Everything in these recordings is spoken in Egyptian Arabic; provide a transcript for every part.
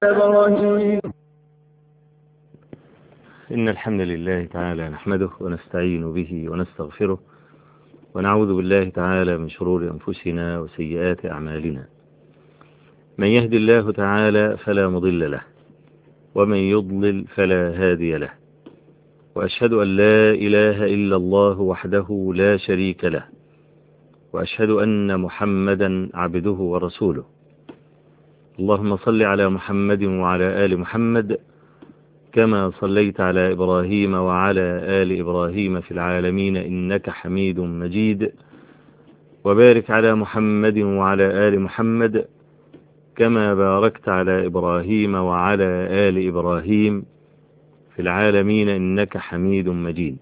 إبراهيم إن الحمد لله تعالى نحمده ونستعين به ونستغفره ونعوذ بالله تعالى من شرور أنفسنا وسيئات أعمالنا من يهد الله تعالى فلا مضل له ومن يضلل فلا هادي له وأشهد أن لا إله إلا الله وحده لا شريك له وأشهد أن محمدا عبده ورسوله اللهم صل على محمد وعلى آل محمد كما صليت على إبراهيم وعلى آل إبراهيم في العالمين إنك حميد مجيد وبارك على محمد وعلى آل محمد كما باركت على إبراهيم وعلى آل إبراهيم في العالمين إنك حميد مجيد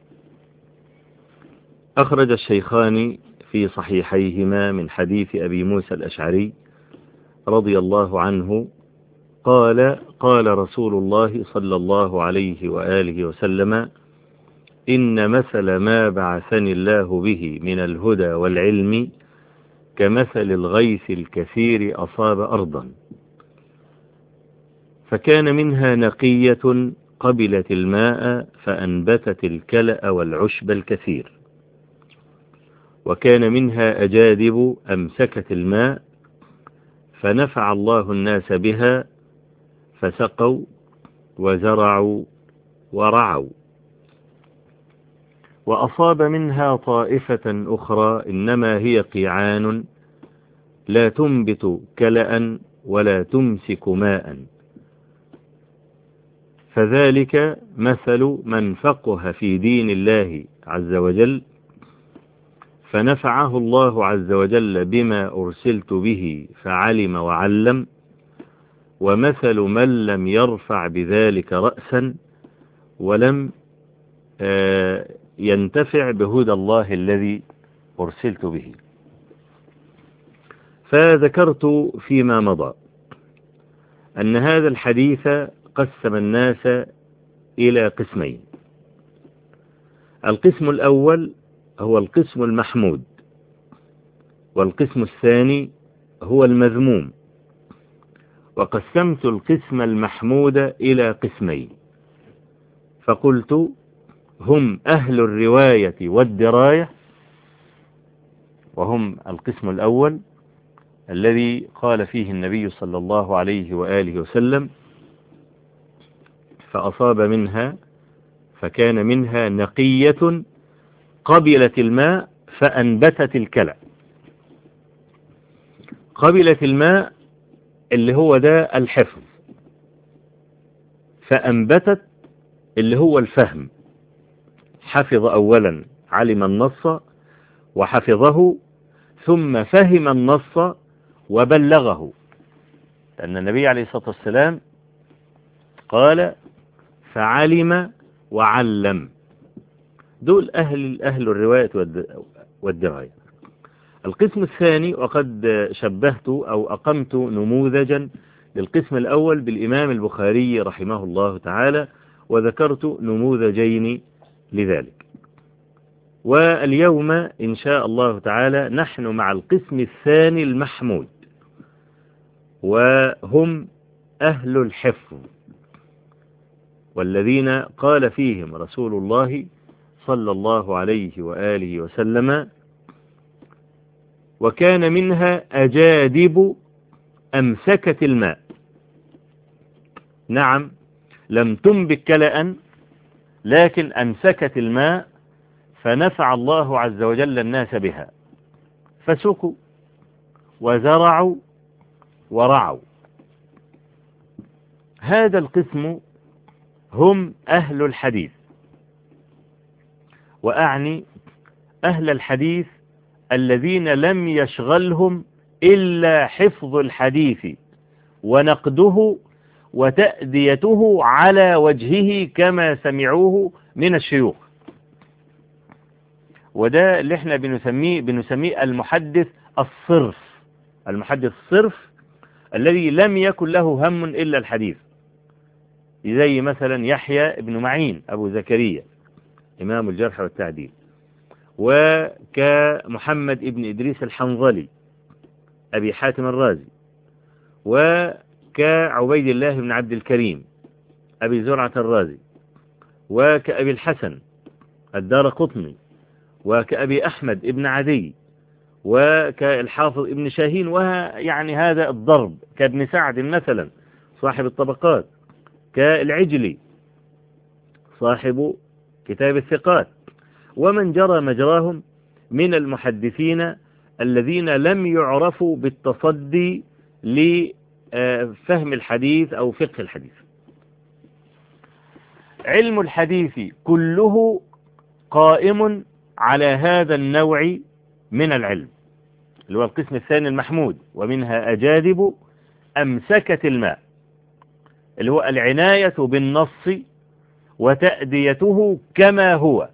أخرج الشيخان في صحيحيهما من حديث أبي موسى الأشعري رضي الله عنه قال قال رسول الله صلى الله عليه وآله وسلم إن مثل ما بعثني الله به من الهدى والعلم كمثل الغيث الكثير أصاب أرضا فكان منها نقية قبلت الماء فأنبتت الكلأ والعشب الكثير وكان منها أجادب أمسكت الماء فنفع الله الناس بها فسقوا وزرعوا ورعوا وأصاب منها طائفة أخرى إنما هي قيعان لا تنبت كلأ ولا تمسك ماء فذلك مثل من فقه في دين الله عز وجل فنفعه الله عز وجل بما أرسلت به فعلم وعلم ومثل من لم يرفع بذلك رأسا ولم ينتفع بهدى الله الذي أرسلت به فذكرت فيما مضى أن هذا الحديث قسم الناس إلى قسمين القسم الأول هو القسم المحمود والقسم الثاني هو المذموم وقسمت القسم المحمود إلى قسمين فقلت هم أهل الرواية والدراية وهم القسم الأول الذي قال فيه النبي صلى الله عليه وآله وسلم فأصاب منها فكان منها نقية قبلت الماء فأنبتت الكلى قبلت الماء اللي هو ده الحفظ فأنبتت اللي هو الفهم حفظ أولا علم النص وحفظه ثم فهم النص وبلغه لأن النبي عليه الصلاة والسلام قال فعلم وعلم دول أهل أهل الرواية والدراية القسم الثاني وقد شبهت أو أقمت نموذجا للقسم الأول بالإمام البخاري رحمه الله تعالى وذكرت نموذجين لذلك واليوم إن شاء الله تعالى نحن مع القسم الثاني المحمود وهم أهل الحفظ والذين قال فيهم رسول الله صلى الله عليه وآله وسلم وكان منها أجادب أمسكت الماء نعم لم تنبك كلأ لكن أمسكت الماء فنفع الله عز وجل الناس بها فسكوا وزرعوا ورعوا هذا القسم هم أهل الحديث وأعني أهل الحديث الذين لم يشغلهم إلا حفظ الحديث ونقده وتأديته على وجهه كما سمعوه من الشيوخ وده اللي احنا بنسميه بنسميه المحدث الصرف المحدث الصرف الذي لم يكن له هم إلا الحديث زي مثلا يحيى بن معين أبو زكريا إمام الجرح والتعديل وكمحمد ابن إدريس الحنظلي أبي حاتم الرازي كعبيد الله بن عبد الكريم أبي زرعة الرازي وكأبي الحسن الدار قطني وكأبي أحمد ابن عدي وكالحافظ ابن شاهين ويعني هذا الضرب كابن سعد مثلا صاحب الطبقات كالعجلي صاحب كتاب الثقات ومن جرى مجراهم من المحدثين الذين لم يعرفوا بالتصدي لفهم الحديث أو فقه الحديث علم الحديث كله قائم على هذا النوع من العلم اللي هو القسم الثاني المحمود ومنها أجادب أمسكة الماء اللي هو العناية بالنص وتأديته كما هو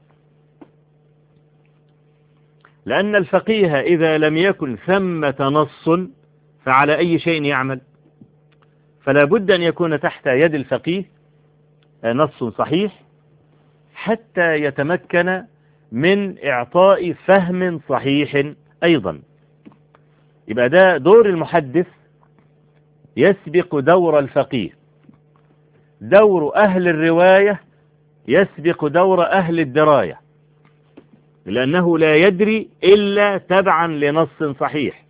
لأن الفقيه إذا لم يكن ثمة نص فعلى أي شيء يعمل فلا بد أن يكون تحت يد الفقيه نص صحيح حتى يتمكن من إعطاء فهم صحيح أيضا يبقى ده دور المحدث يسبق دور الفقيه دور أهل الرواية يسبق دور أهل الدراية لأنه لا يدري إلا تبعا لنص صحيح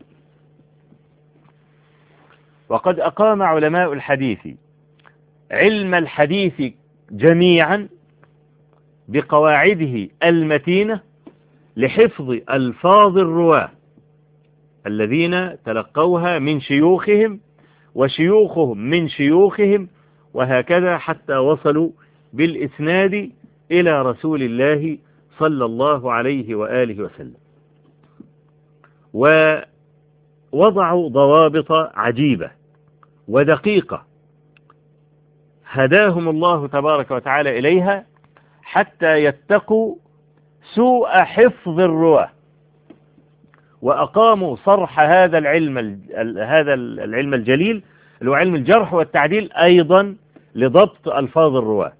وقد أقام علماء الحديث علم الحديث جميعا بقواعده المتينة لحفظ ألفاظ الرواة الذين تلقوها من شيوخهم وشيوخهم من شيوخهم وهكذا حتى وصلوا بالإسناد إلى رسول الله صلى الله عليه وآله وسلم ووضعوا ضوابط عجيبة ودقيقة هداهم الله تبارك وتعالى إليها حتى يتقوا سوء حفظ الرواة وأقاموا صرح هذا العلم هذا العلم الجليل اللي هو علم الجرح والتعديل أيضا لضبط ألفاظ الرواة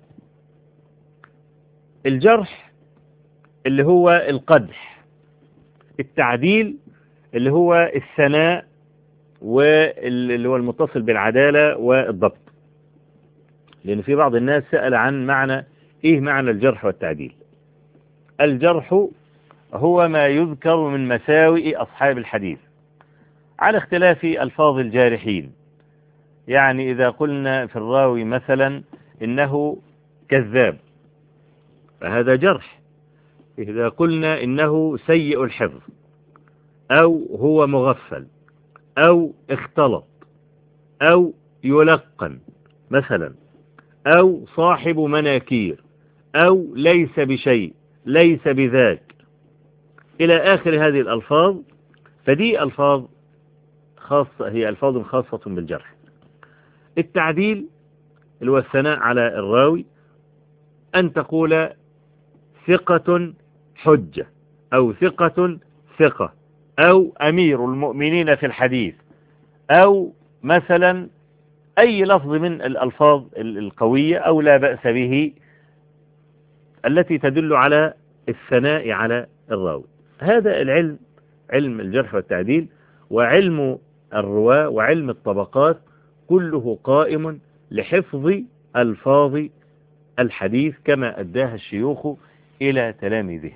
الجرح اللي هو القدح التعديل اللي هو الثناء واللي هو المتصل بالعدالة والضبط لأن في بعض الناس سأل عن معنى إيه معنى الجرح والتعديل الجرح هو ما يذكر من مساوئ أصحاب الحديث على اختلاف ألفاظ الجارحين يعني إذا قلنا في الراوي مثلا إنه كذاب فهذا جرح إذا قلنا إنه سيء الحفظ أو هو مغفل أو اختلط أو يلقن مثلا أو صاحب مناكير أو ليس بشيء ليس بذاك إلى آخر هذه الألفاظ فدي ألفاظ خاصة هي ألفاظ خاصة بالجرح التعديل اللي هو الثناء على الراوي أن تقول ثقة حجة أو ثقة ثقة أو أمير المؤمنين في الحديث أو مثلا أي لفظ من الألفاظ القوية أو لا بأس به التي تدل على الثناء على الراوي هذا العلم علم الجرح والتعديل وعلم الرواة وعلم الطبقات كله قائم لحفظ ألفاظ الحديث كما أداها الشيوخ إلى تلاميذهم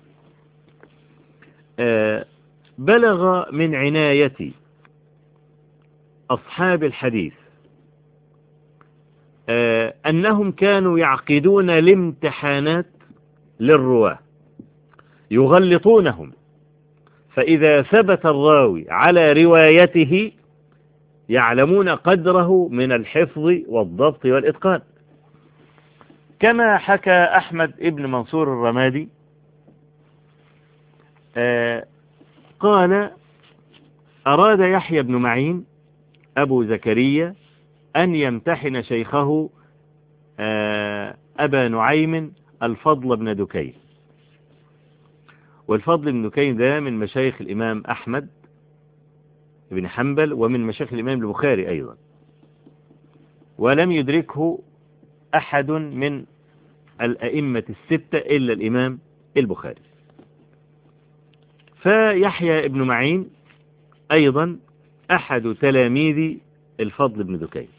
بلغ من عناية أصحاب الحديث أنهم كانوا يعقدون الامتحانات للرواة يغلطونهم فإذا ثبت الراوي على روايته يعلمون قدره من الحفظ والضبط والإتقان كما حكى أحمد ابن منصور الرمادي قال أراد يحيى بن معين أبو زكريا أن يمتحن شيخه أبا نعيم الفضل بن دكين والفضل بن دكين ده من مشايخ الإمام أحمد بن حنبل ومن مشايخ الإمام البخاري أيضا ولم يدركه أحد من الأئمة الستة إلا الإمام البخاري فيحيى ابن معين أيضا أحد تلاميذ الفضل بن دكين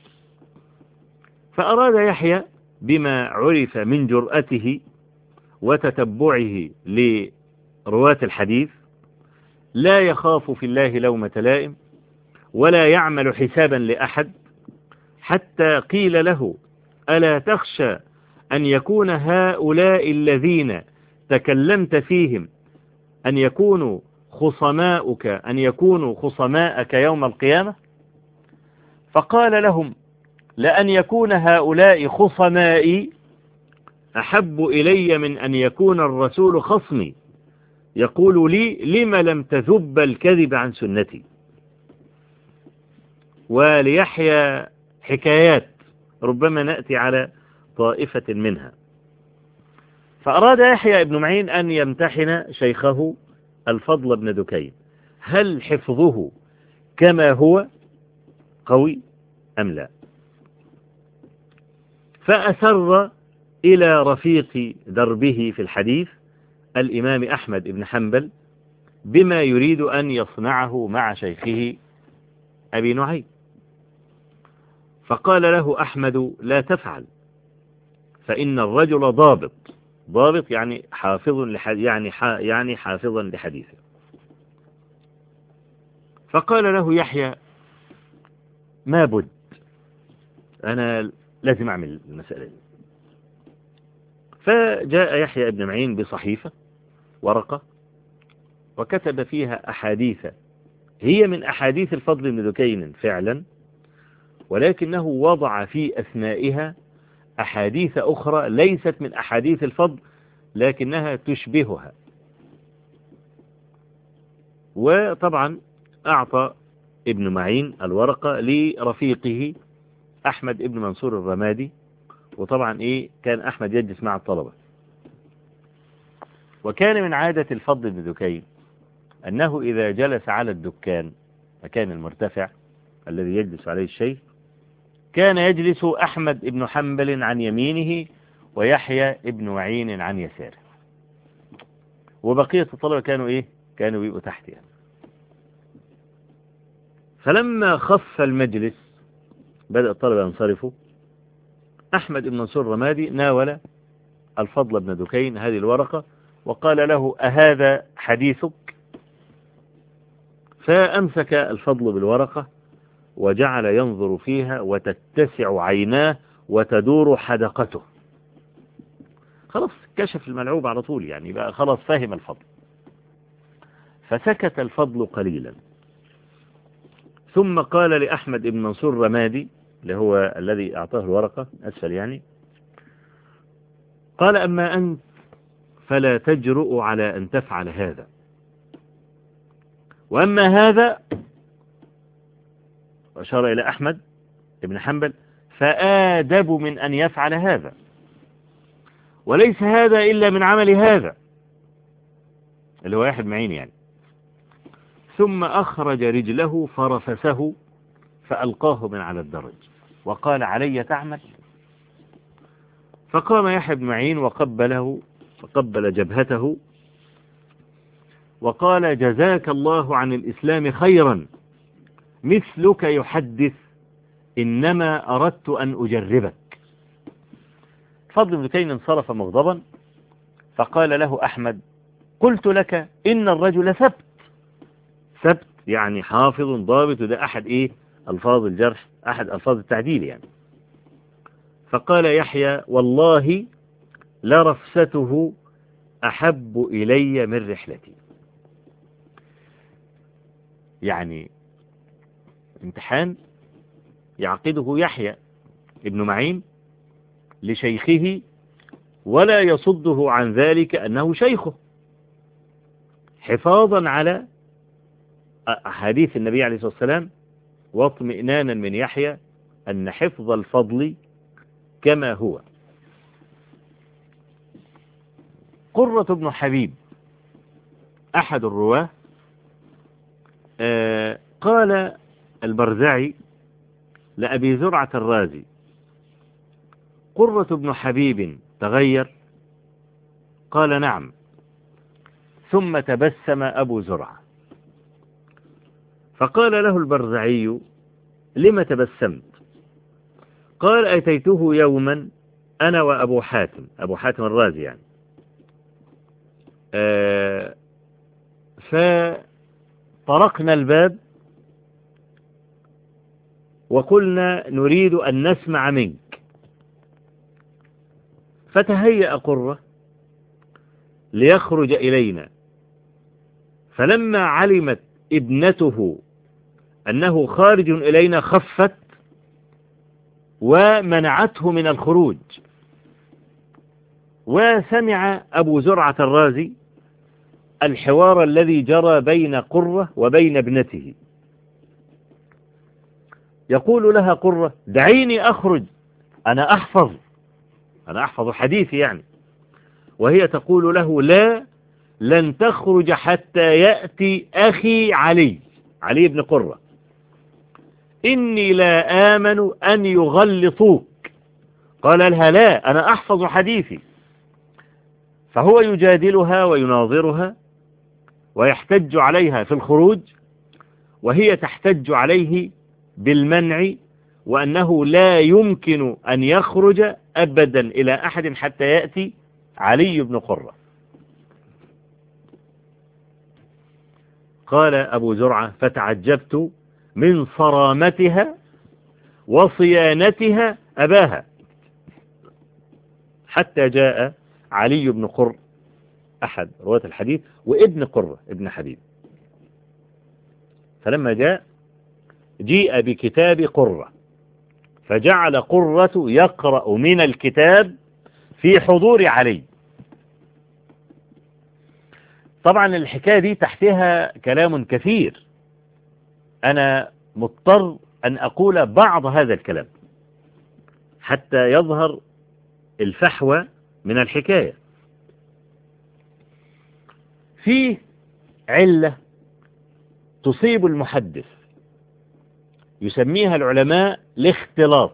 فأراد يحيى بما عرف من جرأته وتتبعه لرواة الحديث لا يخاف في الله لومة لائم ولا يعمل حسابا لأحد حتى قيل له ألا تخشى أن يكون هؤلاء الذين تكلمت فيهم أن يكونوا خصماؤك أن يكونوا خصماءك يوم القيامة فقال لهم لأن يكون هؤلاء خصمائي أحب إلي من أن يكون الرسول خصمي يقول لي لم لم تذب الكذب عن سنتي وليحيى حكايات ربما نأتي على طائفة منها فأراد يحيى ابن معين أن يمتحن شيخه الفضل بن دكين هل حفظه كما هو قوي أم لا فأسر إلى رفيق دربه في الحديث الإمام أحمد بن حنبل بما يريد أن يصنعه مع شيخه أبي نعيم فقال له أحمد لا تفعل فإن الرجل ضابط ضابط يعني حافظ يعني يعني حافظا لحديثه فقال له يحيى ما بد أنا لازم أعمل المسألة دي فجاء يحيى ابن معين بصحيفة ورقة وكتب فيها أحاديث هي من أحاديث الفضل بن دكين فعلا ولكنه وضع في أثنائها أحاديث أخرى ليست من أحاديث الفضل لكنها تشبهها وطبعا أعطى ابن معين الورقة لرفيقه أحمد ابن منصور الرمادي وطبعا إيه كان أحمد يجلس مع الطلبة وكان من عادة الفضل بن دكين أنه إذا جلس على الدكان مكان المرتفع الذي يجلس عليه الشيخ كان يجلس أحمد بن حنبل عن يمينه ويحيى ابن معين عن يساره وبقية الطلبة كانوا إيه كانوا بيبقوا تحت يعني فلما خف المجلس بدأ الطلبة ينصرفوا أحمد بن منصور الرمادي ناول الفضل بن دكين هذه الورقة وقال له أهذا حديثك فأمسك الفضل بالورقة وجعل ينظر فيها وتتسع عيناه وتدور حدقته خلاص كشف الملعوب على طول يعني بقى خلاص فهم الفضل فسكت الفضل قليلا ثم قال لأحمد بن منصور رمادي اللي هو الذي أعطاه الورقة أسفل يعني قال أما أنت فلا تجرؤ على أن تفعل هذا وأما هذا وأشار إلى أحمد بن حنبل فآدب من أن يفعل هذا وليس هذا إلا من عمل هذا اللي هو واحد معين يعني ثم أخرج رجله فرفسه فألقاه من على الدرج وقال علي تعمل فقام يحيى بن معين وقبله فقبل جبهته وقال جزاك الله عن الإسلام خيرا مثلك يحدث إنما أردت أن أجربك فضل بن كين انصرف مغضبا فقال له أحمد قلت لك إن الرجل ثبت ثبت يعني حافظ ضابط وده أحد إيه ألفاظ الجرح أحد ألفاظ التعديل يعني فقال يحيى والله لرفسته أحب إلي من رحلتي يعني امتحان يعقده يحيى ابن معين لشيخه ولا يصده عن ذلك أنه شيخه حفاظا على أحاديث النبي عليه الصلاة والسلام واطمئنانا من يحيى أن حفظ الفضل كما هو قرة بن حبيب أحد الرواه آه قال البرزعي لأبي زرعة الرازي قرة بن حبيب تغير قال نعم ثم تبسم أبو زرعة فقال له البرزعي لما تبسمت قال أتيته يوما أنا وأبو حاتم أبو حاتم الرازي يعني آه فطرقنا الباب وقلنا نريد أن نسمع منك فتهيأ قرة ليخرج إلينا فلما علمت ابنته أنه خارج إلينا خفت ومنعته من الخروج وسمع أبو زرعة الرازي الحوار الذي جرى بين قرة وبين ابنته يقول لها قرة دعيني أخرج أنا أحفظ أنا أحفظ حديثي يعني وهي تقول له لا لن تخرج حتى يأتي أخي علي علي بن قرة إني لا آمن أن يغلطوك قال لها لا أنا أحفظ حديثي فهو يجادلها ويناظرها ويحتج عليها في الخروج وهي تحتج عليه بالمنع وأنه لا يمكن أن يخرج أبدا إلى أحد حتى يأتي علي بن قرة قال أبو زرعة فتعجبت من صرامتها وصيانتها أباها حتى جاء علي بن قر أحد رواة الحديث وابن قرة ابن حبيب فلما جاء جيء بكتاب قرة فجعل قرة يقرأ من الكتاب في حضور علي طبعا الحكاية دي تحتها كلام كثير أنا مضطر أن أقول بعض هذا الكلام حتى يظهر الفحوى من الحكاية في علة تصيب المحدث يسميها العلماء الاختلاط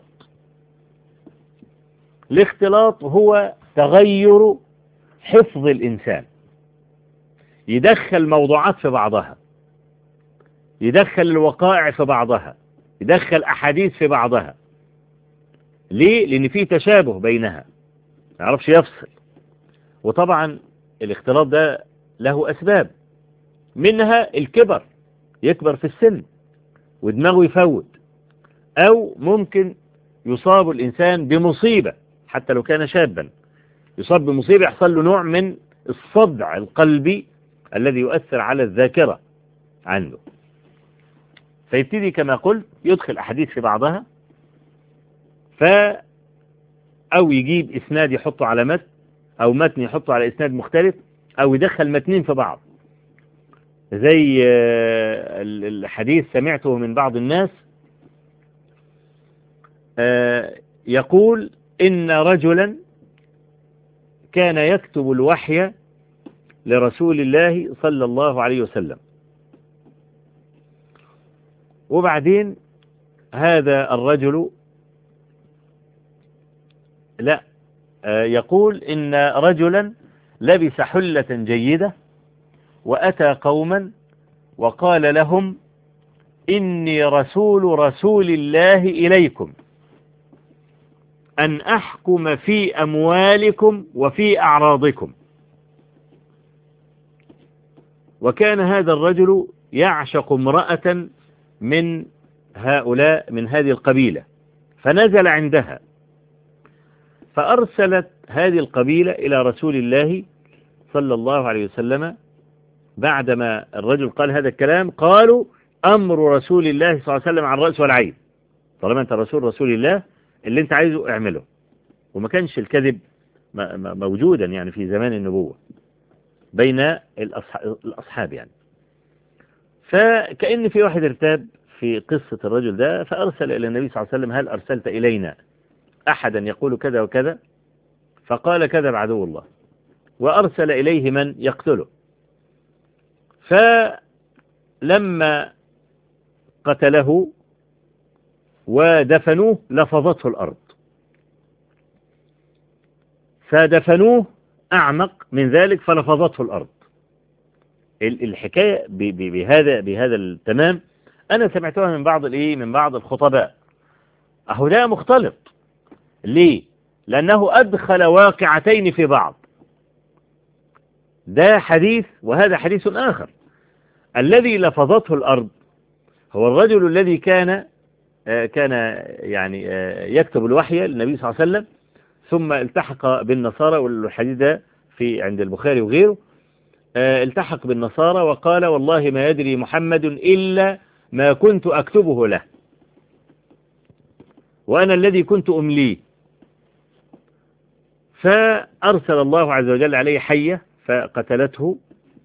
الاختلاط هو تغير حفظ الإنسان يدخل موضوعات في بعضها يدخل الوقائع في بعضها يدخل أحاديث في بعضها ليه؟ لأن في تشابه بينها ما يعرفش يفصل وطبعا الاختلاط ده له أسباب منها الكبر يكبر في السن ودماغه يفوت أو ممكن يصاب الإنسان بمصيبة حتى لو كان شابا يصاب بمصيبة يحصل له نوع من الصدع القلبي الذي يؤثر على الذاكرة عنده فيبتدي كما قلت يدخل أحاديث في بعضها ف أو يجيب إسناد يحطه على متن أو متن يحطه على إسناد مختلف أو يدخل متنين في بعض زي الحديث سمعته من بعض الناس يقول إن رجلا كان يكتب الوحي لرسول الله صلى الله عليه وسلم وبعدين هذا الرجل لا يقول إن رجلا لبس حلة جيدة وأتى قوما وقال لهم إني رسول رسول الله إليكم أن أحكم في أموالكم وفي أعراضكم وكان هذا الرجل يعشق امرأة من هؤلاء من هذه القبيلة فنزل عندها فأرسلت هذه القبيلة إلى رسول الله صلى الله عليه وسلم بعدما الرجل قال هذا الكلام قالوا أمر رسول الله صلى الله عليه وسلم عن الرأس والعين طالما أنت رسول رسول الله اللي أنت عايزه اعمله وما كانش الكذب موجودا يعني في زمان النبوة بين الأصحاب يعني فكأن في واحد ارتاب في قصة الرجل ده فأرسل إلى النبي صلى الله عليه وسلم هل أرسلت إلينا أحدا يقول كذا وكذا فقال كذب عدو الله وأرسل إليه من يقتله فلما قتله ودفنوه لفظته الأرض فدفنوه أعمق من ذلك فلفظته الأرض الحكاية بهذا بهذا التمام أنا سمعتها من بعض الإيه من بعض الخطباء أهو ده مختلط ليه لأنه أدخل واقعتين في بعض ده حديث وهذا حديث آخر الذي لفظته الأرض هو الرجل الذي كان كان يعني يكتب الوحي للنبي صلى الله عليه وسلم ثم التحق بالنصارى والحديث ده في عند البخاري وغيره التحق بالنصارى وقال والله ما يدري محمد إلا ما كنت أكتبه له وأنا الذي كنت أمليه فأرسل الله عز وجل عليه حية فقتلته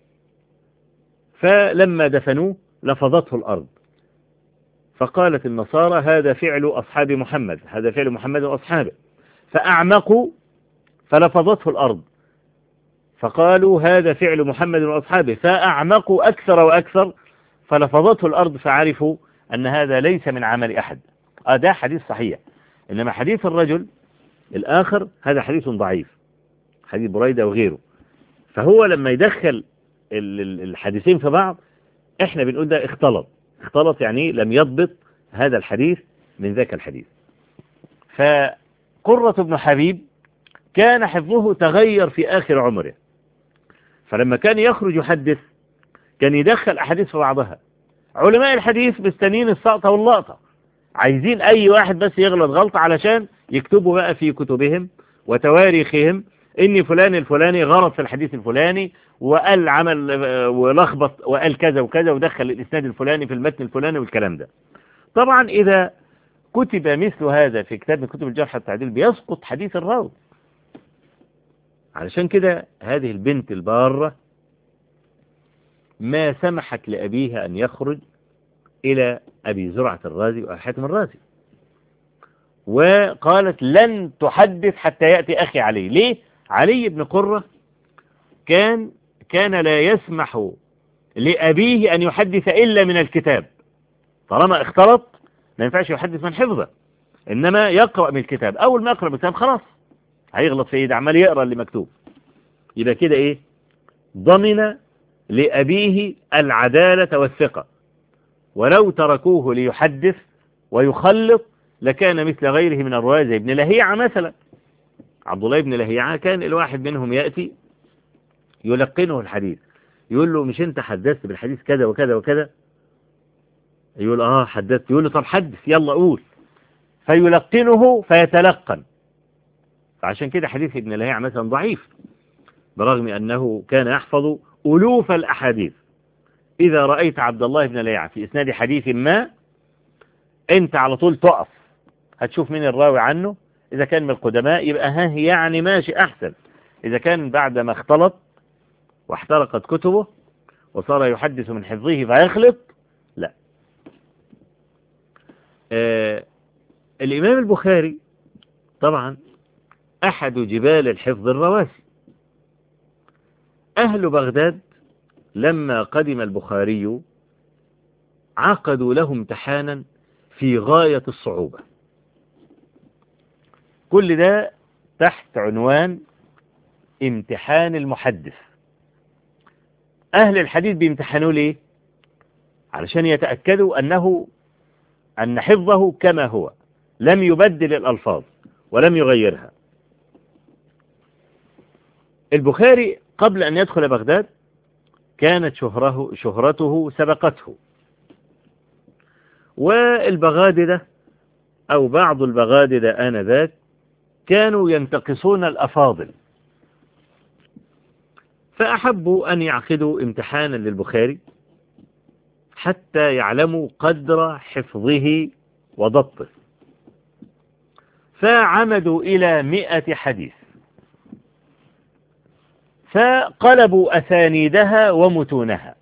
فلما دفنوه لفظته الأرض فقالت النصارى هذا فعل أصحاب محمد هذا فعل محمد وأصحابه فأعمقوا فلفظته الأرض فقالوا هذا فعل محمد وأصحابه فأعمقوا أكثر وأكثر فلفظته الأرض فعرفوا أن هذا ليس من عمل أحد آه ده حديث صحيح إنما حديث الرجل الآخر هذا حديث ضعيف حديث بريدة وغيره فهو لما يدخل الحديثين في بعض احنا بنقول ده اختلط اختلط يعني لم يضبط هذا الحديث من ذاك الحديث فقرة بن حبيب كان حفظه تغير في آخر عمره فلما كان يخرج يحدث كان يدخل أحاديث في بعضها علماء الحديث مستنين السقطة واللقطة عايزين أي واحد بس يغلط غلطة علشان يكتبوا بقى في كتبهم وتواريخهم إن فلان الفلاني غلط في الحديث الفلاني وقال عمل ولخبط وقال كذا وكذا ودخل الإسناد الفلاني في المتن الفلاني والكلام ده طبعا إذا كتب مثل هذا في كتاب من كتب الجرح التعديل بيسقط حديث الراوي علشان كده هذه البنت البارة ما سمحت لأبيها أن يخرج إلى أبي زرعة الرازي وأبي حاتم الرازي وقالت لن تحدث حتى يأتي أخي علي ليه؟ علي بن قرة كان كان لا يسمح لأبيه أن يحدث إلا من الكتاب طالما اختلط ما ينفعش يحدث من حفظه إنما يقرأ من الكتاب أول ما يقرأ من الكتاب خلاص هيغلط في ايه عمال يقرأ اللي مكتوب يبقى كده ايه ضمن لأبيه العدالة والثقة ولو تركوه ليحدث ويخلط لكان مثل غيره من الرواية زي ابن لهيعة مثلا عبد الله بن لهيعة كان الواحد منهم يأتي يلقنه الحديث يقول له مش انت حدثت بالحديث كذا وكذا وكذا يقول اه حدثت يقول له طب حدث يلا قول فيلقنه فيتلقن فعشان كده حديث ابن لهيعة مثلا ضعيف برغم أنه كان يحفظ ألوف الأحاديث إذا رأيت عبد الله بن لهيعة في إسناد حديث ما أنت على طول تقف هتشوف مين الراوي عنه إذا كان من القدماء يبقى ها يعني ماشي أحسن إذا كان بعد ما اختلط واحترقت كتبه وصار يحدث من حفظه فيخلط لا آه الإمام البخاري طبعا أحد جبال الحفظ الرواسي أهل بغداد لما قدم البخاري عقدوا له امتحانا في غاية الصعوبة كل ده تحت عنوان امتحان المحدث أهل الحديث بيمتحنوا ليه علشان يتأكدوا أنه أن حفظه كما هو لم يبدل الألفاظ ولم يغيرها البخاري قبل أن يدخل بغداد كانت شهره شهرته سبقته والبغاددة أو بعض البغاددة آنذاك كانوا ينتقصون الأفاضل فأحبوا أن يعقدوا امتحانا للبخاري حتى يعلموا قدر حفظه وضبطه فعمدوا إلى مئة حديث فقلبوا أسانيدها ومتونها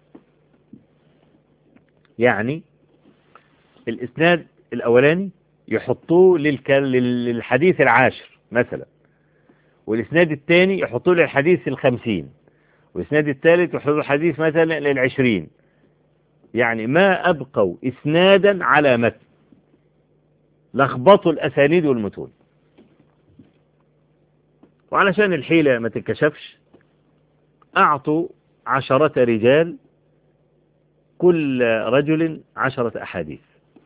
يعني الإسناد الأولاني يحطوه للحديث العاشر مثلا والإسناد الثاني يحطوه للحديث الخمسين والإسناد الثالث يحطوه الحديث مثلا للعشرين يعني ما أبقوا إسنادا على متن لخبطوا الأسانيد والمتون وعلشان الحيلة ما تتكشفش أعطوا عشرة رجال كل رجل عشرة أحاديث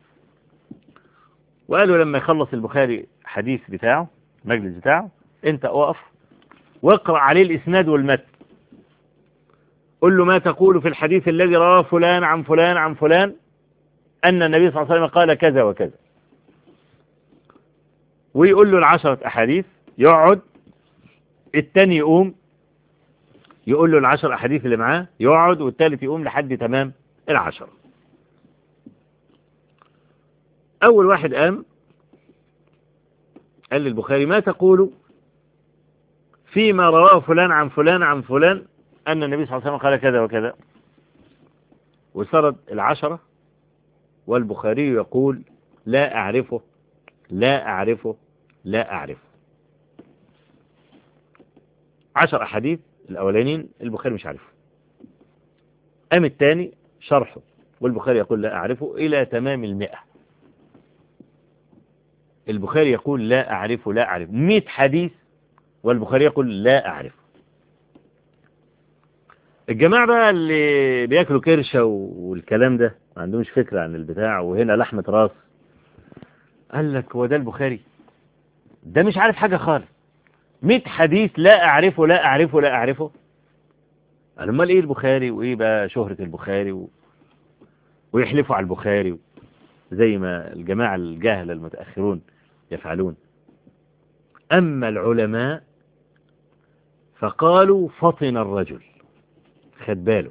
وقالوا لما يخلص البخاري حديث بتاعه المجلس بتاعه انت اقف واقرأ عليه الإسناد والمتن قل له ما تقول في الحديث الذي رواه فلان عن فلان عن فلان أن النبي صلى الله عليه وسلم قال كذا وكذا ويقول له العشرة أحاديث يقعد التاني يقوم يقول له العشر أحاديث اللي معاه يقعد والتالت يقوم لحد تمام العشرة أول واحد قام قال للبخاري ما تقول فيما رواه فلان عن فلان عن فلان أن النبي صلى الله عليه وسلم قال كذا وكذا وسرد العشرة والبخاري يقول لا أعرفه لا أعرفه لا أعرفه عشر أحاديث الأولانيين البخاري مش عارفه أم الثاني شرحه والبخاري يقول لا أعرفه إلى تمام المئة البخاري يقول لا أعرفه لا أعرف مئة حديث والبخاري يقول لا أعرف الجماعة بقى اللي بياكلوا كرشة والكلام ده ما عندهمش فكرة عن البتاع وهنا لحمة راس قال لك هو ده البخاري ده مش عارف حاجة خالص 100 حديث لا أعرفه لا أعرفه لا أعرفه قال امال إيه البخاري وإيه بقى شهرة البخاري و... ويحلفوا على البخاري زي ما الجماعة الجاهلة المتأخرون يفعلون أما العلماء فقالوا فطن الرجل خد باله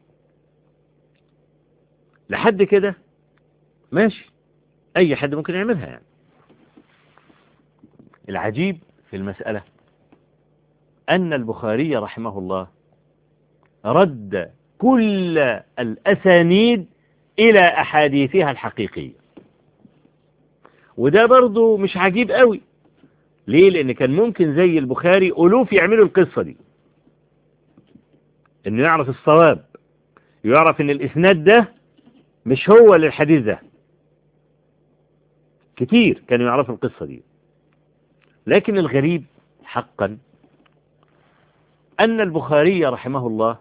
لحد كده ماشي أي حد ممكن يعملها يعني العجيب في المسألة أن البخاري رحمه الله رد كل الأسانيد إلى أحاديثها الحقيقية وده برضو مش عجيب قوي ليه لأن كان ممكن زي البخاري ألوف يعملوا القصة دي إنه يعرف الصواب يعرف إن الإسناد ده مش هو للحديث ده كتير كانوا يعرفوا القصة دي لكن الغريب حقا أن البخاري رحمه الله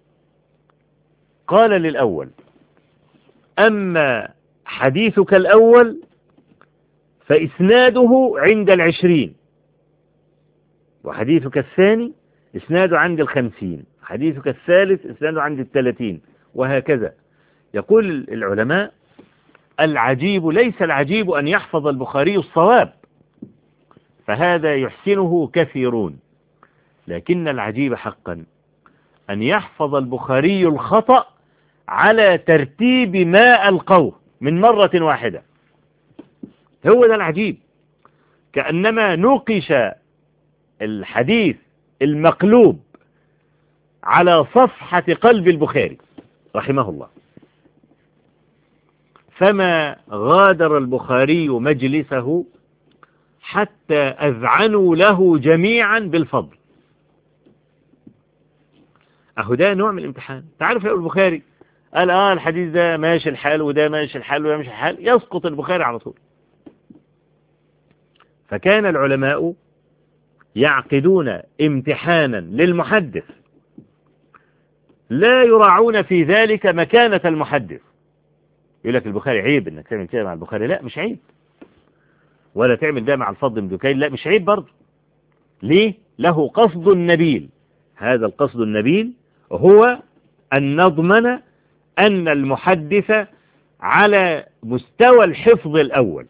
قال للأول أما حديثك الأول فإسناده عند العشرين وحديثك الثاني إسناده عند الخمسين حديثك الثالث إسناده عند الثلاثين وهكذا يقول العلماء العجيب ليس العجيب أن يحفظ البخاري الصواب فهذا يحسنه كثيرون لكن العجيب حقا أن يحفظ البخاري الخطأ على ترتيب ما ألقوه من مرة واحدة هو ده العجيب كأنما نوقش الحديث المقلوب على صفحة قلب البخاري رحمه الله فما غادر البخاري مجلسه حتى أذعنوا له جميعا بالفضل أهو ده نوع من الامتحان تعرف يا البخاري قال آه الحديث ده ماشي الحال وده ماشي الحال وده ماشي الحال يسقط البخاري على طول فكان العلماء يعقدون امتحانا للمحدث لا يراعون في ذلك مكانة المحدث يقول لك البخاري عيب انك تعمل كده مع البخاري لا مش عيب ولا تعمل ده مع الفضل بن دكين لا مش عيب برضه ليه له قصد نبيل هذا القصد النبيل هو أن نضمن أن المحدث على مستوى الحفظ الأول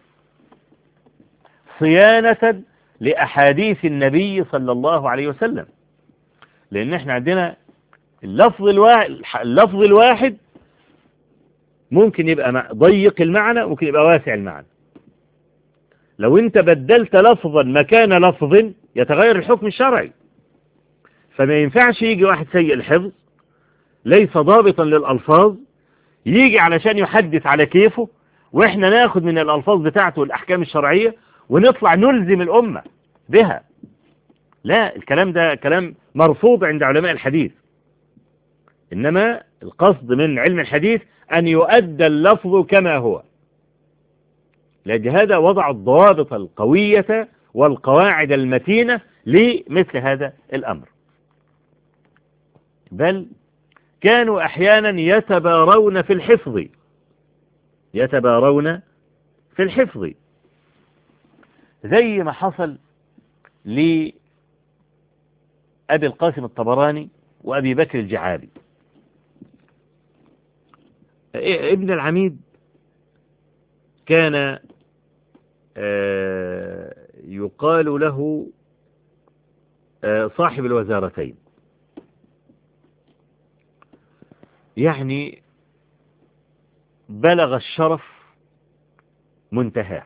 صيانة لأحاديث النبي صلى الله عليه وسلم لأن احنا عندنا اللفظ الواحد, اللفظ الواحد ممكن يبقى ضيق المعنى ممكن يبقى واسع المعنى لو انت بدلت لفظا مكان لفظ يتغير الحكم الشرعي فما ينفعش يجي واحد سيء الحفظ ليس ضابطا للألفاظ يجي علشان يحدث على كيفه واحنا ناخد من الألفاظ بتاعته الأحكام الشرعية ونطلع نلزم الأمة بها لا الكلام ده كلام مرفوض عند علماء الحديث إنما القصد من علم الحديث أن يؤدى اللفظ كما هو لأجل هذا وضع الضوابط القوية والقواعد المتينة لمثل هذا الأمر بل كانوا أحيانا يتبارون في الحفظ يتبارون في الحفظ زي ما حصل لأبي القاسم الطبراني وأبي بكر الجعابي ابن العميد كان يقال له صاحب الوزارتين يعني بلغ الشرف منتهاه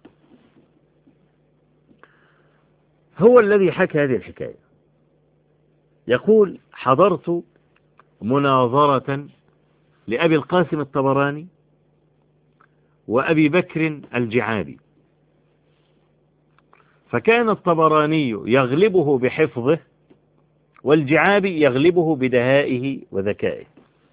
هو الذي حكى هذه الحكاية يقول حضرت مناظرة لأبي القاسم الطبراني وأبي بكر الجعابي فكان الطبراني يغلبه بحفظه والجعابي يغلبه بدهائه وذكائه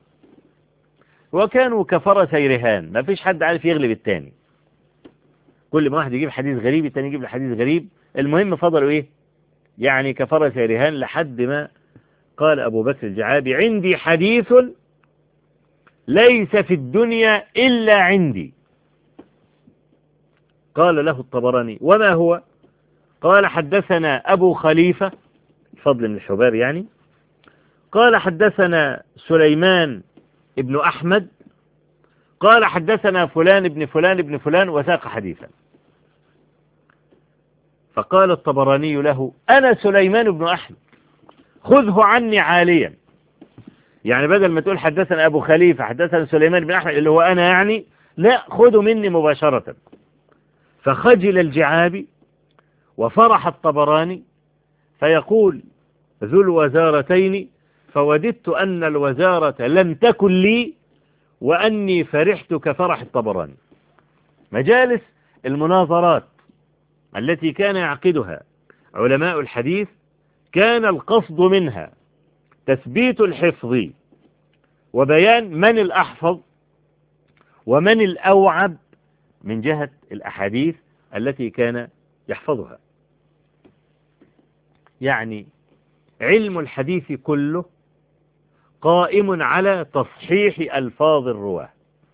وكانوا كفرسي رهان ما فيش حد عارف يغلب التاني كل ما واحد يجيب حديث غريب التاني يجيب حديث غريب المهم فضلوا ايه يعني كفرسي رهان لحد ما قال أبو بكر الجعابي عندي حديث ليس في الدنيا إلا عندي قال له الطبراني وما هو قال حدثنا أبو خليفة فضل من الحباب يعني قال حدثنا سليمان ابن أحمد قال حدثنا فلان ابن فلان ابن فلان وساق حديثا فقال الطبراني له أنا سليمان بن أحمد خذه عني عاليا يعني بدل ما تقول حدثنا أبو خليفة حدثنا سليمان بن أحمد اللي هو أنا يعني لا خذه مني مباشرة فخجل الجعابي وفرح الطبراني فيقول ذو الوزارتين فوددت أن الوزارة لم تكن لي وأني فرحت كفرح الطبراني مجالس المناظرات التي كان يعقدها علماء الحديث كان القصد منها تثبيت الحفظ وبيان من الأحفظ ومن الأوعب من جهة الأحاديث التي كان يحفظها يعني علم الحديث كله قائم على تصحيح ألفاظ الرواه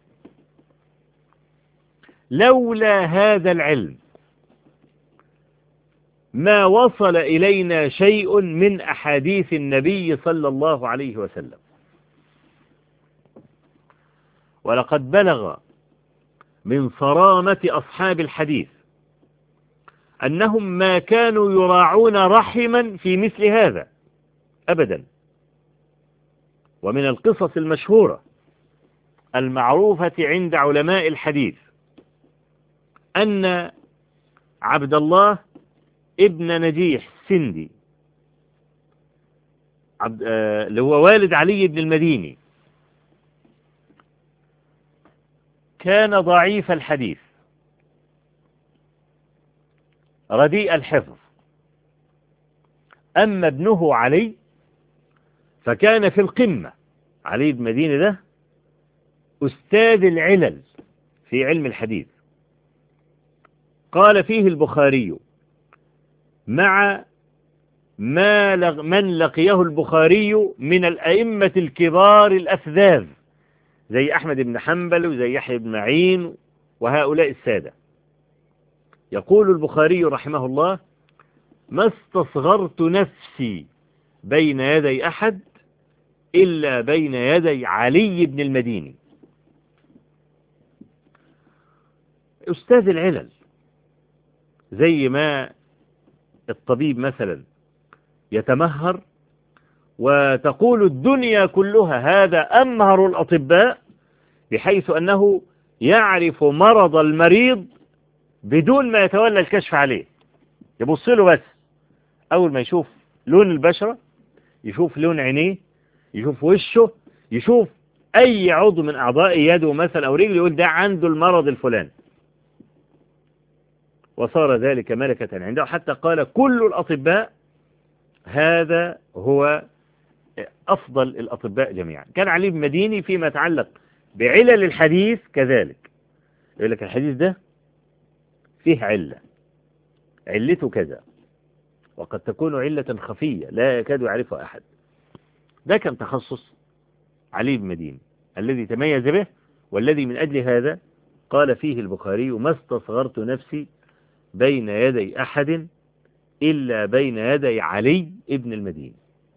لولا هذا العلم ما وصل إلينا شيء من أحاديث النبي صلى الله عليه وسلم ولقد بلغ من صرامة أصحاب الحديث أنهم ما كانوا يراعون رحما في مثل هذا أبدا ومن القصص المشهورة المعروفة عند علماء الحديث أن عبد الله ابن نجيح سندي عبد آه اللي هو والد علي بن المديني كان ضعيف الحديث رديء الحفظ أما ابنه علي فكان في القمة علي بن مدينة ده أستاذ العلل في علم الحديث قال فيه البخاري مع ما لغ من لقيه البخاري من الأئمة الكبار الأفذاذ زي أحمد بن حنبل وزي يحيى بن معين وهؤلاء السادة يقول البخاري رحمه الله ما استصغرت نفسي بين يدي أحد إلا بين يدي علي بن المديني أستاذ العلل زي ما الطبيب مثلا يتمهر وتقول الدنيا كلها هذا أمهر الأطباء بحيث أنه يعرف مرض المريض بدون ما يتولى الكشف عليه يبص له بس أول ما يشوف لون البشرة يشوف لون عينيه يشوف وشه يشوف أي عضو من أعضاء يده مثلا أو رجله يقول ده عنده المرض الفلاني وصار ذلك ملكة عنده حتى قال كل الأطباء هذا هو أفضل الأطباء جميعا كان علي بن مديني فيما يتعلق بعلل الحديث كذلك يقول لك الحديث ده فيه علة علته كذا وقد تكون علة خفية لا يكاد يعرفها أحد ده كان تخصص علي بن مدين الذي تميز به والذي من أجل هذا قال فيه البخاري ما استصغرت نفسي بين يدي أحد إلا بين يدي علي ابن المدين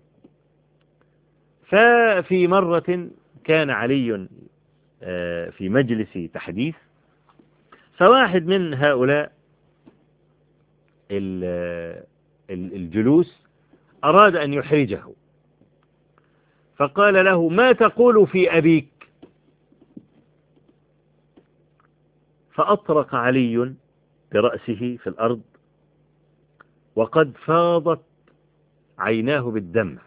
ففي مرة كان علي في مجلس تحديث فواحد من هؤلاء الجلوس أراد أن يحرجه فقال له ما تقول في أبيك فأطرق علي برأسه في الأرض وقد فاضت عيناه بالدمع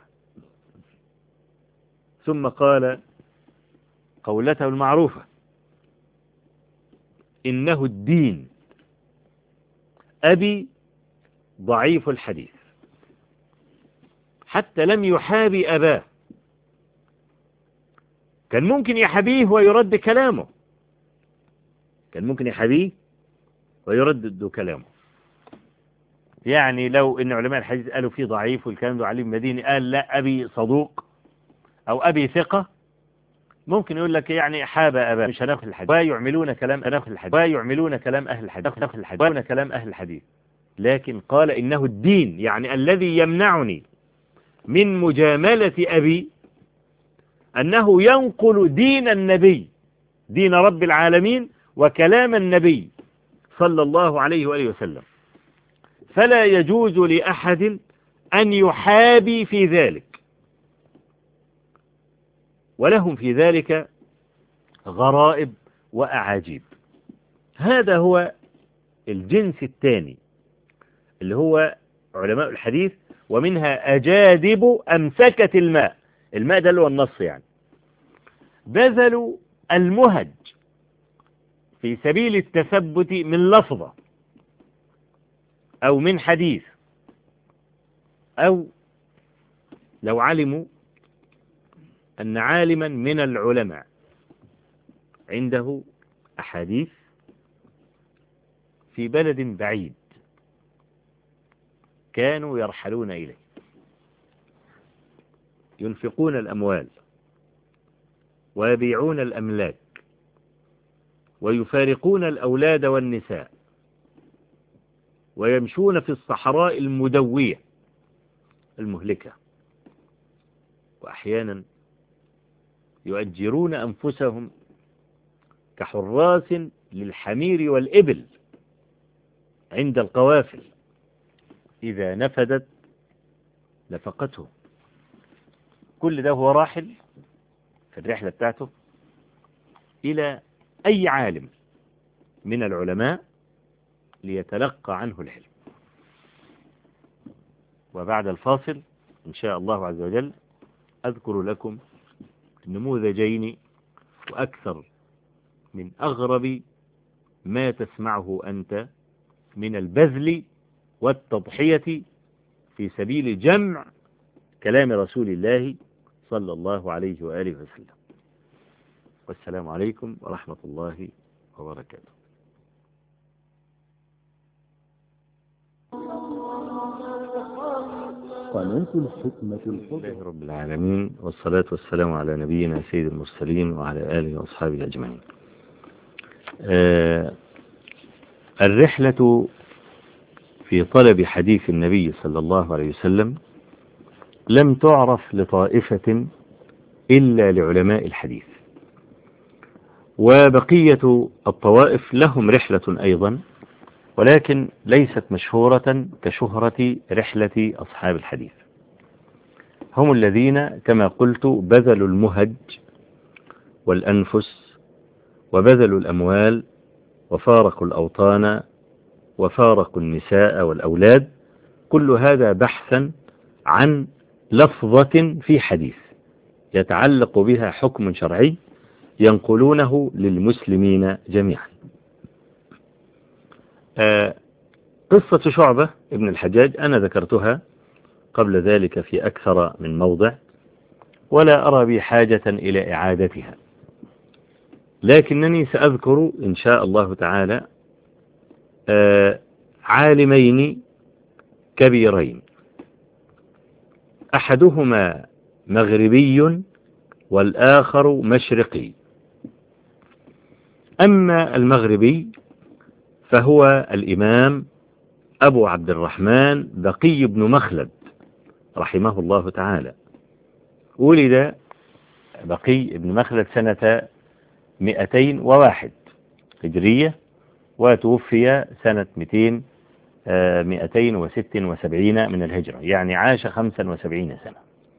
ثم قال قولته المعروفة إنه الدين أبي ضعيف الحديث حتى لم يحابي أباه كان ممكن يحبيه ويرد كلامه كان ممكن يحبيه ويردد كلامه يعني لو ان علماء الحديث قالوا فيه ضعيف والكلام ده علي المديني قال لا ابي صدوق او ابي ثقة ممكن يقول لك يعني حاب ابا مش هناخد الحديث ويعملون كلام هناخد الحديث ويعملون كلام اهل الحديث هناخد الحديث ويعملون كلام اهل الحديث لكن قال انه الدين يعني الذي يمنعني من مجاملة ابي انه ينقل دين النبي دين رب العالمين وكلام النبي صلى الله عليه وآله وسلم فلا يجوز لأحد أن يحابي في ذلك ولهم في ذلك غرائب وأعاجيب هذا هو الجنس الثاني اللي هو علماء الحديث ومنها أجادب أمسكة الماء الماء ده اللي هو النص يعني بذلوا المهج في سبيل التثبت من لفظة أو من حديث أو لو علموا أن عالما من العلماء عنده أحاديث في بلد بعيد كانوا يرحلون إليه ينفقون الأموال ويبيعون الأملاك ويفارقون الأولاد والنساء ويمشون في الصحراء المدوية المهلكة وأحيانا يؤجرون أنفسهم كحراس للحمير والإبل عند القوافل إذا نفدت نفقته كل ده هو راحل في الرحلة بتاعته إلى أي عالم من العلماء ليتلقى عنه العلم وبعد الفاصل إن شاء الله عز وجل أذكر لكم نموذجين وأكثر من أغرب ما تسمعه أنت من البذل والتضحية في سبيل جمع كلام رسول الله صلى الله عليه وآله وسلم والسلام عليكم ورحمة الله وبركاته قناة الحكمة الفضل لله رب العالمين والصلاة والسلام على نبينا سيد المرسلين وعلى آله وأصحابه أجمعين آه الرحلة في طلب حديث النبي صلى الله عليه وسلم لم تعرف لطائفة إلا لعلماء الحديث وبقية الطوائف لهم رحلة أيضا ولكن ليست مشهورة كشهرة رحلة أصحاب الحديث هم الذين كما قلت بذلوا المهج والأنفس وبذلوا الأموال وفارقوا الأوطان وفارقوا النساء والأولاد كل هذا بحثا عن لفظة في حديث يتعلق بها حكم شرعي ينقلونه للمسلمين جميعا آه قصة شعبة ابن الحجاج أنا ذكرتها قبل ذلك في أكثر من موضع ولا أرى بي حاجة إلى إعادتها لكنني سأذكر إن شاء الله تعالى آه عالمين كبيرين أحدهما مغربي والآخر مشرقي أما المغربي فهو الإمام أبو عبد الرحمن بقي بن مخلد رحمه الله تعالى ولد بقي بن مخلد سنة 201 هجرية وتوفي سنة 200 276 من الهجرة يعني عاش 75 سنة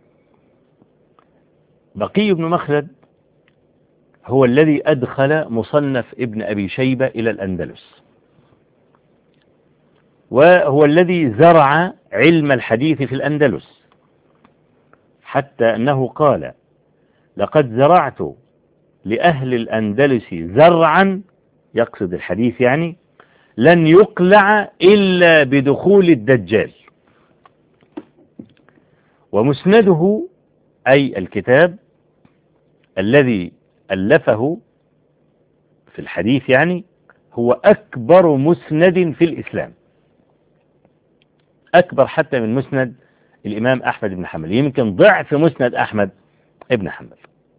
بقي بن مخلد هو الذي أدخل مصنف ابن أبي شيبة إلى الأندلس وهو الذي زرع علم الحديث في الأندلس حتى أنه قال لقد زرعت لأهل الأندلس زرعا يقصد الحديث يعني لن يقلع إلا بدخول الدجال ومسنده أي الكتاب الذي ألفه في الحديث يعني هو أكبر مسند في الإسلام أكبر حتى من مسند الإمام أحمد بن حنبل يمكن ضعف مسند أحمد بن حنبل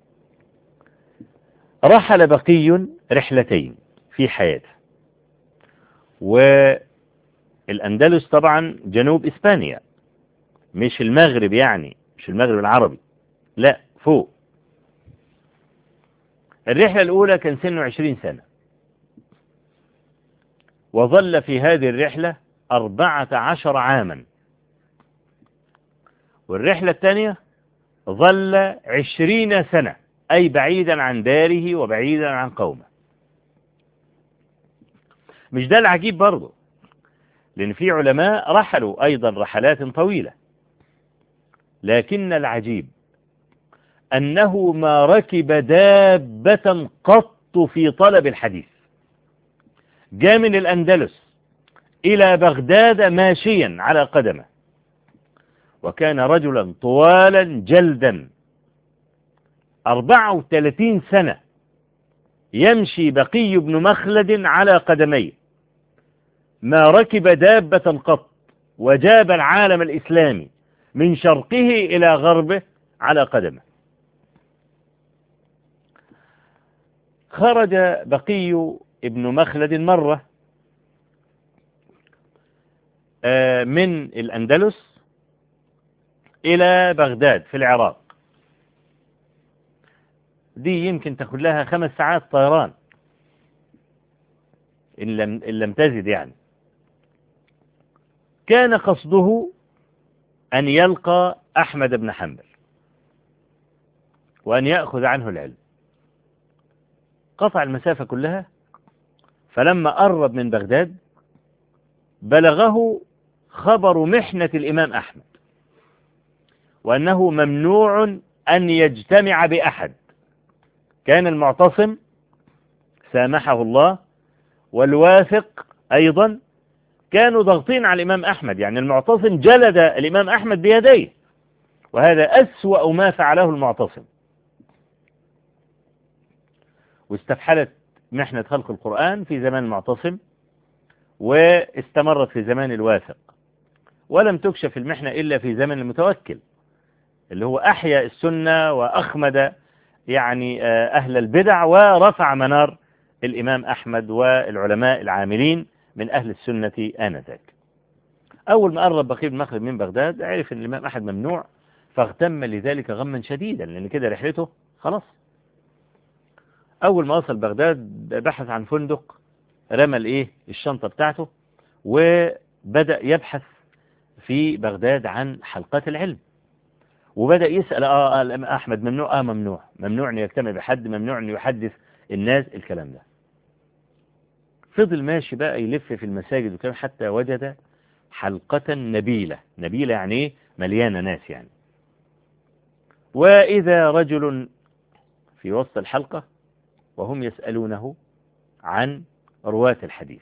رحل بقي رحلتين في حياته والأندلس طبعا جنوب إسبانيا مش المغرب يعني مش المغرب العربي لا فوق الرحلة الأولى كان سنه عشرين سنة وظل في هذه الرحلة أربعة عشر عاما والرحلة الثانية ظل عشرين سنة أي بعيدا عن داره وبعيدا عن قومه مش ده العجيب برضه لأن في علماء رحلوا أيضا رحلات طويلة لكن العجيب أنه ما ركب دابة قط في طلب الحديث جاء من الأندلس إلى بغداد ماشيا على قدمه وكان رجلا طوالا جلدا أربعة وثلاثين سنة يمشي بقي بن مخلد على قدميه ما ركب دابة قط وجاب العالم الإسلامي من شرقه إلى غربه على قدمه خرج بقي ابن مخلد مرة من الأندلس إلى بغداد في العراق دي يمكن تاخد لها خمس ساعات طيران إن لم, إن لم تزد يعني كان قصده أن يلقى أحمد بن حنبل وأن يأخذ عنه العلم قطع المسافة كلها فلما قرب من بغداد بلغه خبر محنة الإمام أحمد وأنه ممنوع أن يجتمع بأحد كان المعتصم سامحه الله والواثق أيضا كانوا ضاغطين على الإمام أحمد يعني المعتصم جلد الإمام أحمد بيديه وهذا أسوأ ما فعله المعتصم واستفحلت محنة خلق القرآن في زمان المعتصم واستمرت في زمان الواثق ولم تكشف المحنة إلا في زمن المتوكل اللي هو أحيا السنة وأخمد يعني أهل البدع ورفع منار الإمام أحمد والعلماء العاملين من أهل السنة آنذاك أول ما قرب بقي بن مخلد من بغداد عرف أن الإمام أحد ممنوع فاغتم لذلك غما شديدا لأن كده رحلته خلاص أول ما وصل بغداد بحث عن فندق رمى الإيه الشنطة بتاعته وبدأ يبحث في بغداد عن حلقات العلم وبدأ يسأل آه أحمد ممنوع آه ممنوع ممنوع أن يجتمع بحد ممنوع أن يحدث الناس الكلام ده فضل ماشي بقى يلف في المساجد وكان حتى وجد حلقة نبيلة نبيلة يعني ايه مليانة ناس يعني وإذا رجل في وسط الحلقة وهم يسألونه عن رواة الحديث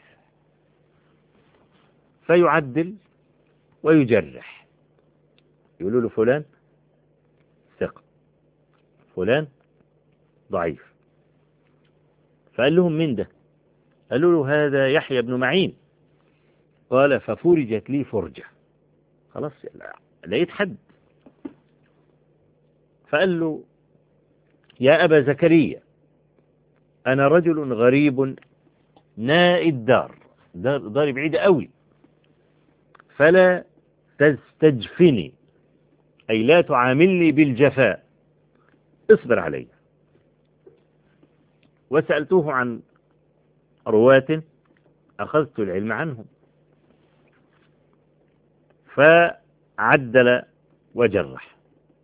فيعدل ويجرح يقولوا له فلان ثقة فلان ضعيف فقال لهم من ده قالوا له هذا يحيى بن معين قال ففرجت لي فرجة خلاص لقيت حد فقال له يا أبا زكريا أنا رجل غريب نائي الدار دار داري بعيدة قوي فلا تستجفني أي لا تعاملني بالجفاء اصبر علي وسألته عن رواة أخذت العلم عنهم فعدل وجرح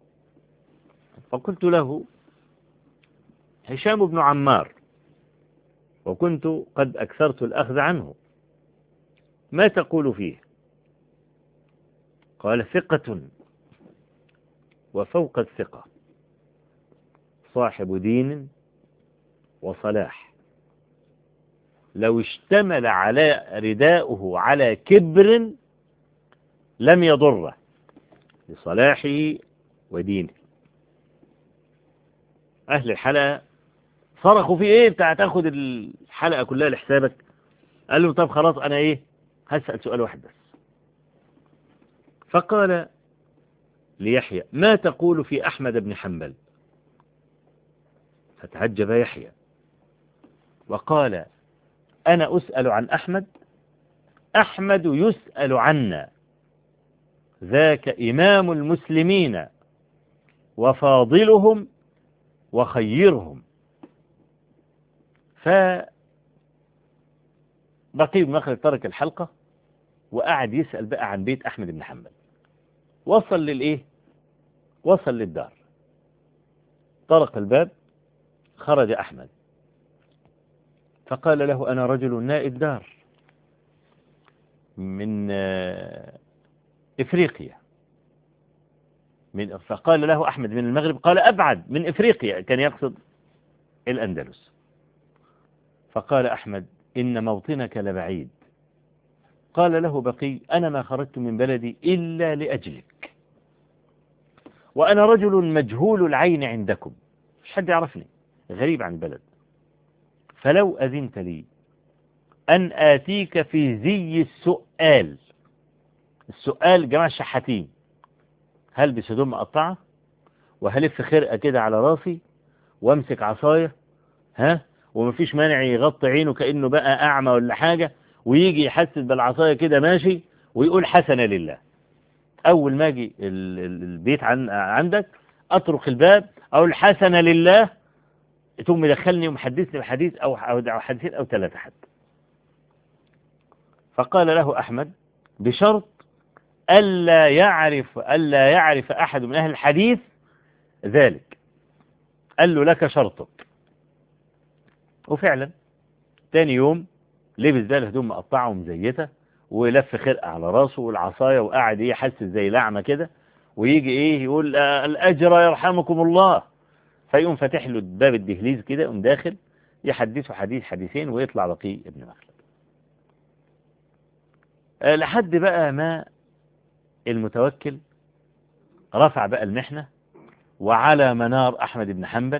فقلت له هشام بن عمار وكنت قد أكثرت الأخذ عنه ما تقول فيه قال ثقة وفوق الثقة صاحب دين وصلاح لو اشتمل على رداؤه على كبر لم يضره لصلاحه ودينه أهل الحلقة صرخوا في ايه بتاع تاخد الحلقة كلها لحسابك قال له طب خلاص انا ايه هسأل سؤال واحد بس فقال ليحيى ما تقول في أحمد بن حنبل فتعجب يحيى وقال أنا أسأل عن أحمد أحمد يسأل عنا ذاك إمام المسلمين وفاضلهم وخيرهم فبقي بن مخلد ترك الحلقة وقعد يسأل بقى عن بيت أحمد بن حنبل وصل للإيه وصل للدار طرق الباب خرج أحمد فقال له أنا رجل نائب دار من إفريقيا من فقال له أحمد من المغرب قال أبعد من إفريقيا كان يقصد الأندلس فقال أحمد إن موطنك لبعيد قال له بقي أنا ما خرجت من بلدي إلا لأجلك وأنا رجل مجهول العين عندكم مش حد يعرفني غريب عن البلد فلو أذنت لي أن آتيك في زي السؤال السؤال جماعة شحاتين هلبس هدوم مقطعة وهلف خرقة كده على راسي وامسك عصاية ها ومفيش مانع يغطي عينه كأنه بقى أعمى ولا حاجة ويجي يحسس بالعصاية كده ماشي ويقول حسنة لله أول ما أجي البيت عن عندك أطرق الباب أقول حسنة لله تقوم مدخلني ومحدثني بحديث أو أو حديثين أو ثلاثة حتى فقال له أحمد بشرط ألا يعرف ألا يعرف أحد من أهل الحديث ذلك قال له لك شرطك وفعلا تاني يوم لبس بقى الهدوم مقطعة ومزيتة ولف خرقة على راسه والعصاية وقعد ايه يحسس زي لعمة كده ويجي ايه يقول آه الأجر يرحمكم الله فيقوم فاتح له باب الدهليز كده يقوم داخل يحدثه حديث حديثين ويطلع بقي ابن مخلد آه لحد بقى ما المتوكل رفع بقى المحنة وعلى منار أحمد بن حنبل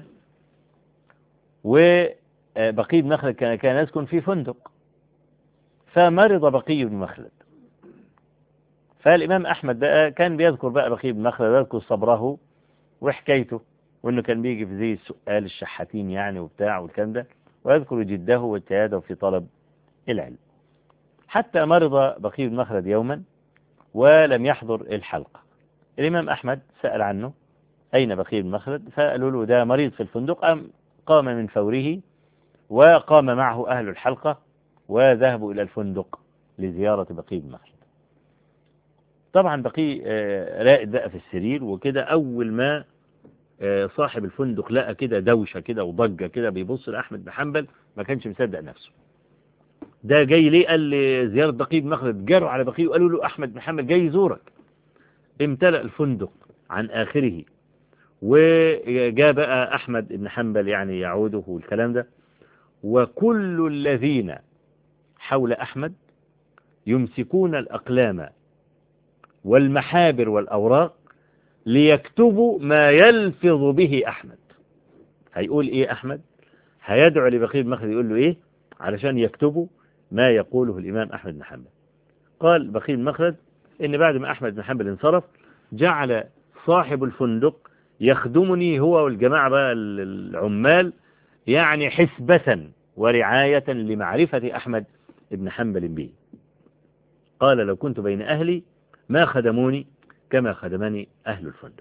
وبقي بن مخلد كان, كان يسكن في فندق فمرض بقي بن مخلد فالإمام أحمد بقى كان بيذكر بقى بقي بن مخلد يذكر صبره وحكايته وإنه كان بيجي في زي السؤال الشحاتين يعني وبتاع والكلام ده ويذكر جده واجتهاده في طلب العلم حتى مرض بقي بن مخلد يوما ولم يحضر الحلقة الإمام أحمد سأل عنه أين بقي بن مخلد فقالوا له ده مريض في الفندق أم قام من فوره وقام معه أهل الحلقة وذهبوا إلى الفندق لزيارة بقي بن مخلد طبعا بقي رائد بقى في السرير وكده أول ما صاحب الفندق لقى كده دوشة كده وضجة كده بيبص لأحمد بن حنبل ما كانش مصدق نفسه ده جاي ليه قال لي زيارة بقي بن مخلد جروا على بقي وقالوا له أحمد بن حنبل جاي يزورك امتلأ الفندق عن آخره وجاء بقى أحمد بن حنبل يعني يعوده والكلام ده وكل الذين حول أحمد يمسكون الأقلام والمحابر والأوراق ليكتبوا ما يلفظ به أحمد هيقول إيه أحمد هيدعو لبقي بن مخلد يقول له إيه علشان يكتبوا ما يقوله الإمام أحمد بن حنبل قال بقي بن مخلد إن بعد ما أحمد بن حنبل انصرف جعل صاحب الفندق يخدمني هو والجماعة بقى العمال يعني حسبة ورعاية لمعرفة أحمد بن حنبل به قال لو كنت بين أهلي ما خدموني كما خدمني أهل الفندق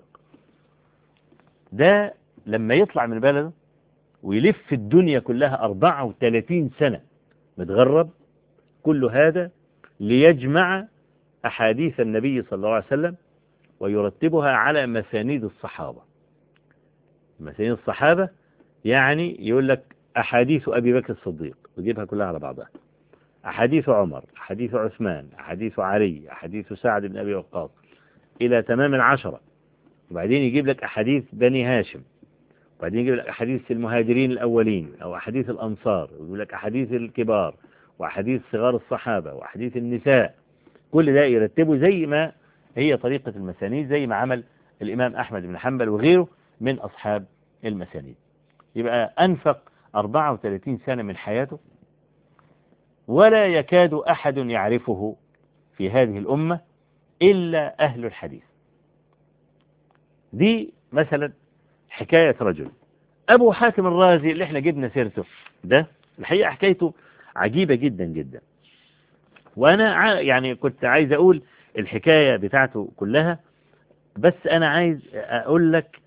ده لما يطلع من بلده ويلف الدنيا كلها 34 سنة متغرب كل هذا ليجمع أحاديث النبي صلى الله عليه وسلم ويرتبها على مسانيد الصحابة مسانيد الصحابة يعني يقول لك أحاديث أبي بكر الصديق ويجيبها كلها على بعضها أحاديث عمر أحاديث عثمان أحاديث علي أحاديث سعد بن أبي وقاص إلى تمام العشرة وبعدين يجيب لك أحاديث بني هاشم وبعدين يجيب لك أحاديث المهاجرين الأولين أو أحاديث الأنصار ويقول لك أحاديث الكبار وأحاديث صغار الصحابة وأحاديث النساء كل ده يرتبه زي ما هي طريقة المسانيد زي ما عمل الإمام أحمد بن حنبل وغيره من أصحاب المسانيد يبقى أنفق 34 سنة من حياته ولا يكاد أحد يعرفه في هذه الأمة إلا أهل الحديث دي مثلا حكاية رجل أبو حاتم الرازي اللي احنا جبنا سيرته ده الحقيقة حكايته عجيبة جدا جدا وأنا يعني كنت عايز أقول الحكاية بتاعته كلها بس أنا عايز أقول لك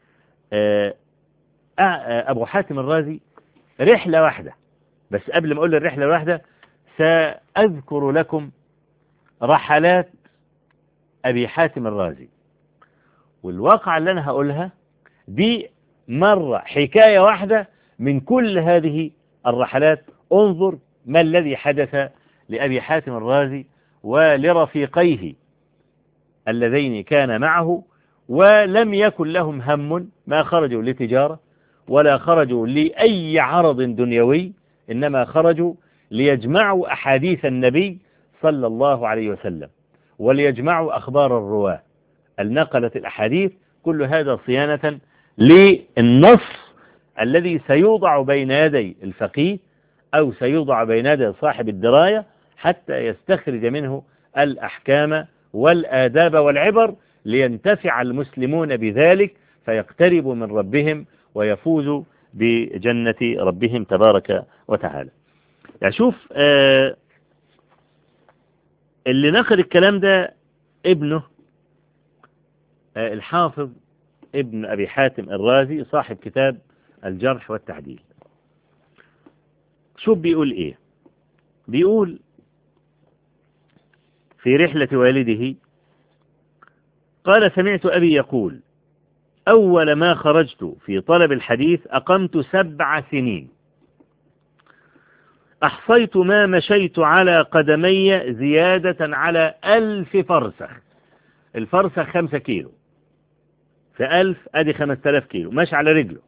أبو حاتم الرازي رحلة واحدة بس قبل ما أقول الرحلة الواحدة سأذكر لكم رحلات أبي حاتم الرازي والواقعة اللي أنا هقولها دي مرة حكاية واحدة من كل هذه الرحلات انظر ما الذي حدث لأبي حاتم الرازي ولرفيقيه اللذين كان معه ولم يكن لهم هم ما خرجوا لتجارة ولا خرجوا لأي عرض دنيوي إنما خرجوا ليجمعوا أحاديث النبي صلى الله عليه وسلم وليجمعوا أخبار الرواة النقلة الأحاديث كل هذا صيانة للنص الذي سيوضع بين يدي الفقيه أو سيوضع بين يدي صاحب الدراية حتى يستخرج منه الأحكام والآداب والعبر لينتفع المسلمون بذلك فيقتربوا من ربهم ويفوزوا بجنة ربهم تبارك وتعالى يعني شوف آه اللي نقل الكلام ده ابنه آه الحافظ ابن أبي حاتم الرازي صاحب كتاب الجرح والتعديل شوف بيقول ايه بيقول في رحلة والده قال سمعت أبي يقول أول ما خرجت في طلب الحديث أقمت سبع سنين أحصيت ما مشيت على قدمي زيادة على ألف فرسخ الفرسخ خمسة كيلو في ألف أدي خمسة آلاف كيلو ماشي على رجله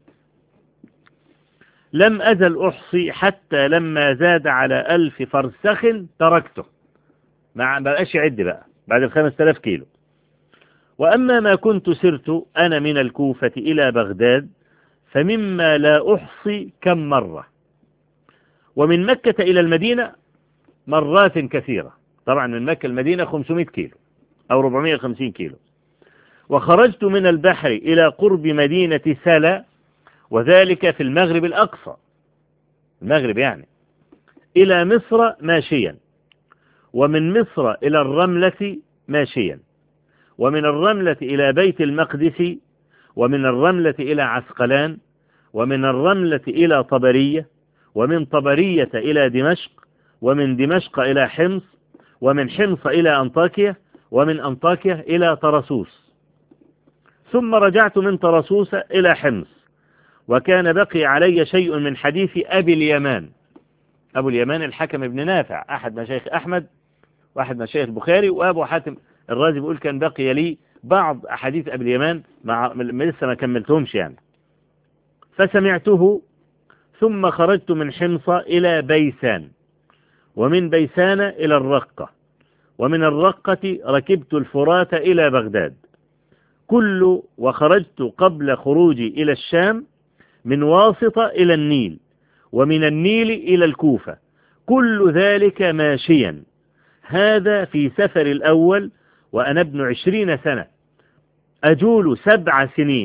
لم أزل أحصي حتى لما زاد على ألف فرسخ تركته ما بقاش يعد بقى بعد الخمسة آلاف كيلو وأما ما كنت سرت أنا من الكوفة إلى بغداد فمما لا أحصي كم مرة ومن مكة إلى المدينة مرات كثيرة طبعا من مكة المدينة 500 كيلو أو 450 كيلو وخرجت من البحر إلى قرب مدينة سلا وذلك في المغرب الأقصى المغرب يعني إلى مصر ماشيا ومن مصر إلى الرملة ماشيا ومن الرملة إلى بيت المقدس ومن الرملة إلى عسقلان ومن الرملة إلى طبرية ومن طبرية إلى دمشق ومن دمشق إلى حمص ومن حمص إلى أنطاكية ومن أنطاكية إلى طرسوس ثم رجعت من طرسوس إلى حمص وكان بقي علي شيء من حديث أبي اليمان أبو اليمان الحكم ابن نافع أحد مشايخ أحمد واحد مشايخ البخاري وأبو حاتم الرازي بيقول كان بقي لي بعض أحاديث أبي اليمان مع لسه ما كملتهمش يعني فسمعته ثم خرجت من حمص إلى بيسان ومن بيسان إلى الرقة ومن الرقة ركبت الفرات إلى بغداد كل وخرجت قبل خروجي إلى الشام من واسطة إلى النيل ومن النيل إلى الكوفة كل ذلك ماشيا هذا في سفر الأول وأنا ابن عشرين سنة أجول سبع سنين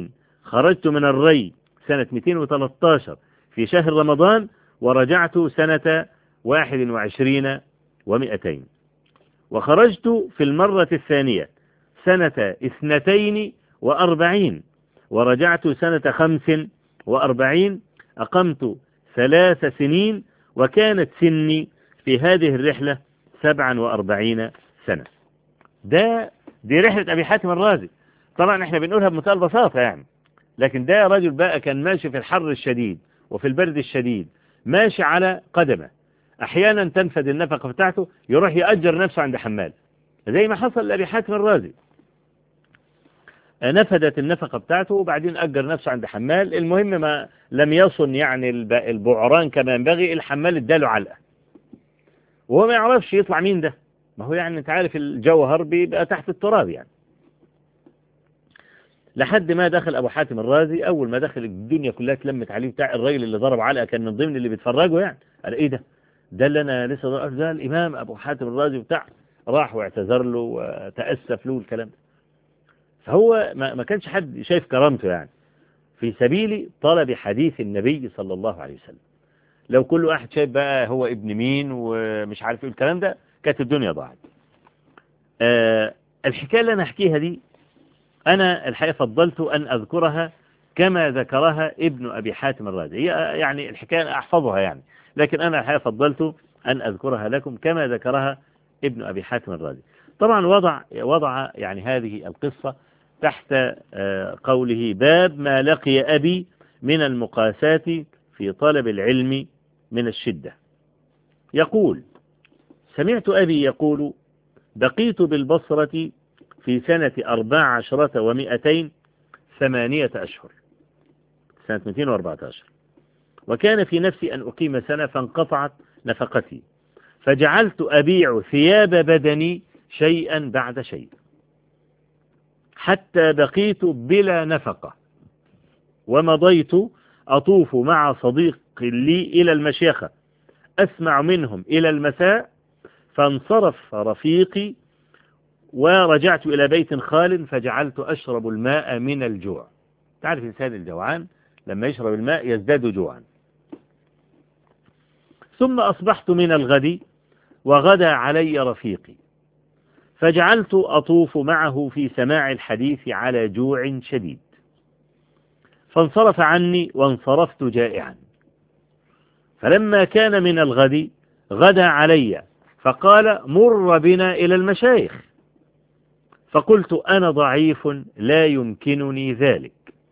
خرجت من الري سنة 213 في شهر رمضان ورجعت سنة 21 ومئتين وخرجت في المرة الثانية سنة اثنتين وأربعين ورجعت سنة خمس وأربعين أقمت ثلاث سنين وكانت سني في هذه الرحلة سبعا وأربعين سنة ده دي رحلة أبي حاتم الرازي طبعا احنا بنقولها بمنتهى البساطة يعني لكن ده رجل بقى كان ماشي في الحر الشديد وفي البرد الشديد ماشي على قدمه احيانا تنفذ النفقة بتاعته يروح يأجر نفسه عند حمال زي ما حصل لأبي حاتم الرازي نفدت النفقة بتاعته وبعدين أجر نفسه عند حمال المهم ما لم يصن يعني البعران كما ينبغي الحمال اداله علقة وهو ما يعرفش يطلع مين ده ما هو يعني انت عارف الجوهر بيبقى تحت التراب يعني لحد ما دخل ابو حاتم الرازي اول ما دخل الدنيا كلها اتلمت عليه بتاع الراجل اللي ضرب علقه كان من ضمن اللي بيتفرجوا يعني قال ايه ده ده اللي انا لسه ده الامام ابو حاتم الرازي بتاع راح واعتذر له وتاسف له الكلام ده فهو ما, ما كانش حد شايف كرامته يعني في سبيل طلب حديث النبي صلى الله عليه وسلم لو كل واحد شايف بقى هو ابن مين ومش عارف ايه الكلام ده كانت الدنيا ضاعت آه الحكاية اللي أنا أحكيها دي أنا الحقيقة فضلت أن أذكرها كما ذكرها ابن أبي حاتم الرازي هي يعني الحكاية أنا أحفظها يعني لكن أنا الحقيقة فضلت أن أذكرها لكم كما ذكرها ابن أبي حاتم الرازي طبعا وضع وضع يعني هذه القصة تحت قوله باب ما لقي أبي من المقاسات في طلب العلم من الشدة يقول سمعت أبي يقول بقيت بالبصرة في سنة أربع عشرة ومئتين ثمانية أشهر سنة 214 وكان في نفسي أن أقيم سنة فانقطعت نفقتي فجعلت أبيع ثياب بدني شيئا بعد شيء حتى بقيت بلا نفقة ومضيت أطوف مع صديق لي إلى المشيخة أسمع منهم إلى المساء فانصرف رفيقي ورجعت إلى بيت خال فجعلت أشرب الماء من الجوع تعرف إنسان الجوعان لما يشرب الماء يزداد جوعا ثم أصبحت من الغد وغدا علي رفيقي فجعلت أطوف معه في سماع الحديث على جوع شديد فانصرف عني وانصرفت جائعا فلما كان من الغد غدا علي فقال مر بنا إلى المشايخ فقلت أنا ضعيف لا يمكنني ذلك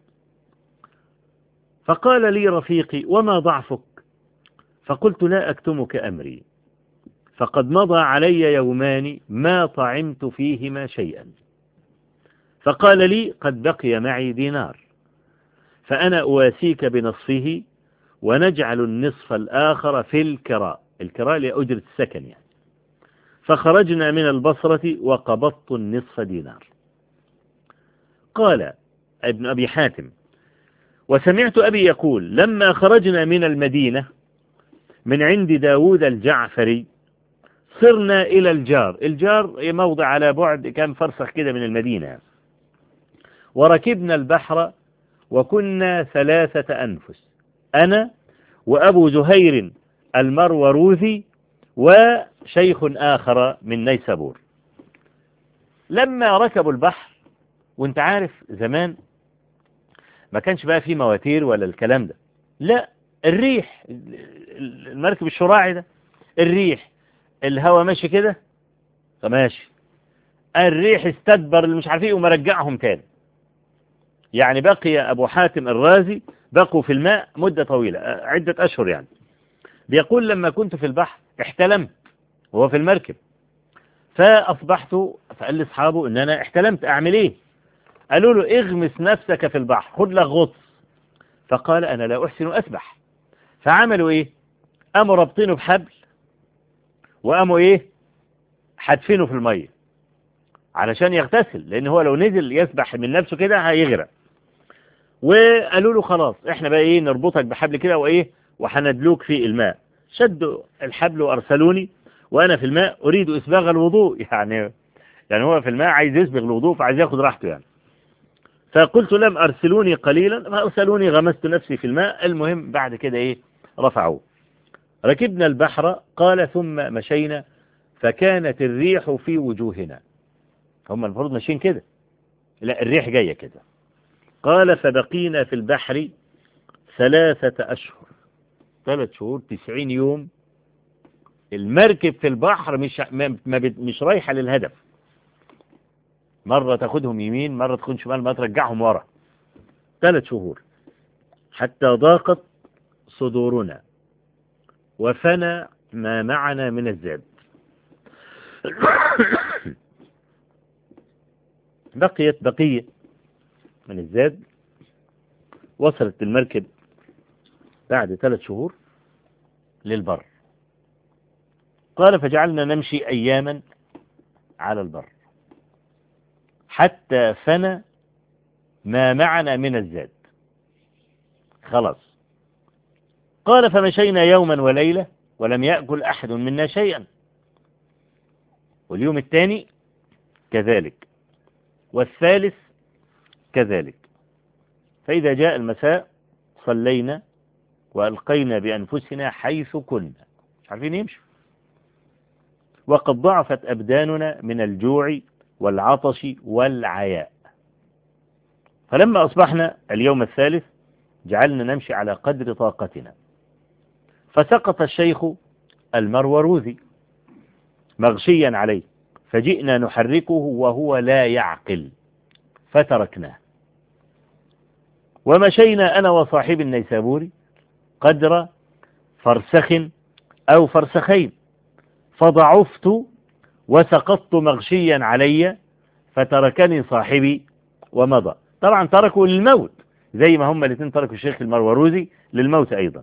فقال لي رفيقي وما ضعفك فقلت لا أكتمك أمري فقد مضى علي يومان ما طعمت فيهما شيئا فقال لي قد بقي معي دينار فأنا أواسيك بنصفه ونجعل النصف الآخر في الكراء الكراء لأجرة السكن يعني فخرجنا من البصرة وقبضت النصف دينار قال ابن أبي حاتم وسمعت أبي يقول لما خرجنا من المدينة من عند داود الجعفري صرنا إلى الجار الجار موضع على بعد كم فرسخ كده من المدينة وركبنا البحر وكنا ثلاثة أنفس أنا وأبو زهير المروروذي وشيخ آخر من نيسابور لما ركبوا البحر وانت عارف زمان ما كانش بقى فيه مواتير ولا الكلام ده لا الريح المركب الشراعي ده الريح الهواء ماشي كده فماشي الريح استدبر اللي مش عارفين ومرجعهم تاني يعني بقي أبو حاتم الرازي بقوا في الماء مدة طويلة عدة أشهر يعني بيقول لما كنت في البحر احتلمت وهو في المركب فأصبحت فقال لأصحابه إن أنا احتلمت أعمل إيه قالوا له اغمس نفسك في البحر خد لك غطس فقال أنا لا أحسن أسبح فعملوا إيه قاموا رابطينه بحبل وقاموا إيه حدفينه في المية علشان يغتسل لأن هو لو نزل يسبح من نفسه كده هيغرق وقالوا له خلاص احنا بقى ايه نربطك بحبل كده وايه وحندلوك في الماء شدوا الحبل وارسلوني وانا في الماء اريد اسباغ الوضوء يعني يعني هو في الماء عايز يسبغ الوضوء فعايز ياخد راحته يعني فقلت لم أرسلوني قليلا فأرسلوني غمست نفسي في الماء المهم بعد كده إيه رفعوه ركبنا البحر قال ثم مشينا فكانت الريح في وجوهنا هم المفروض ماشيين كده لا الريح جاية كده قال فبقينا في البحر ثلاثة أشهر ثلاث شهور تسعين يوم المركب في البحر مش ما ما بت- مش رايحة للهدف مرة تاخدهم يمين مرة تكون شمال مرة ترجعهم ورا ثلاث شهور حتى ضاقت صدورنا وفنى ما معنا من الزاد بقيت بقية من الزاد وصلت المركب بعد ثلاث شهور للبر قال فجعلنا نمشي أياما على البر حتى فنى ما معنا من الزاد خلاص قال فمشينا يوما وليلة ولم يأكل أحد منا شيئا واليوم الثاني كذلك والثالث كذلك فإذا جاء المساء صلينا وألقينا بأنفسنا حيث كنا مش عارفين يمشوا وقد ضعفت أبداننا من الجوع والعطش والعياء فلما أصبحنا اليوم الثالث جعلنا نمشي على قدر طاقتنا فسقط الشيخ المروروذي مغشيا عليه فجئنا نحركه وهو لا يعقل فتركناه ومشينا أنا وصاحب النيسابوري قدر فرسخ أو فرسخين فضعفت وسقطت مغشيا علي فتركني صاحبي ومضى طبعا تركوا للموت زي ما هم الاثنين تركوا الشيخ المروروزي للموت أيضا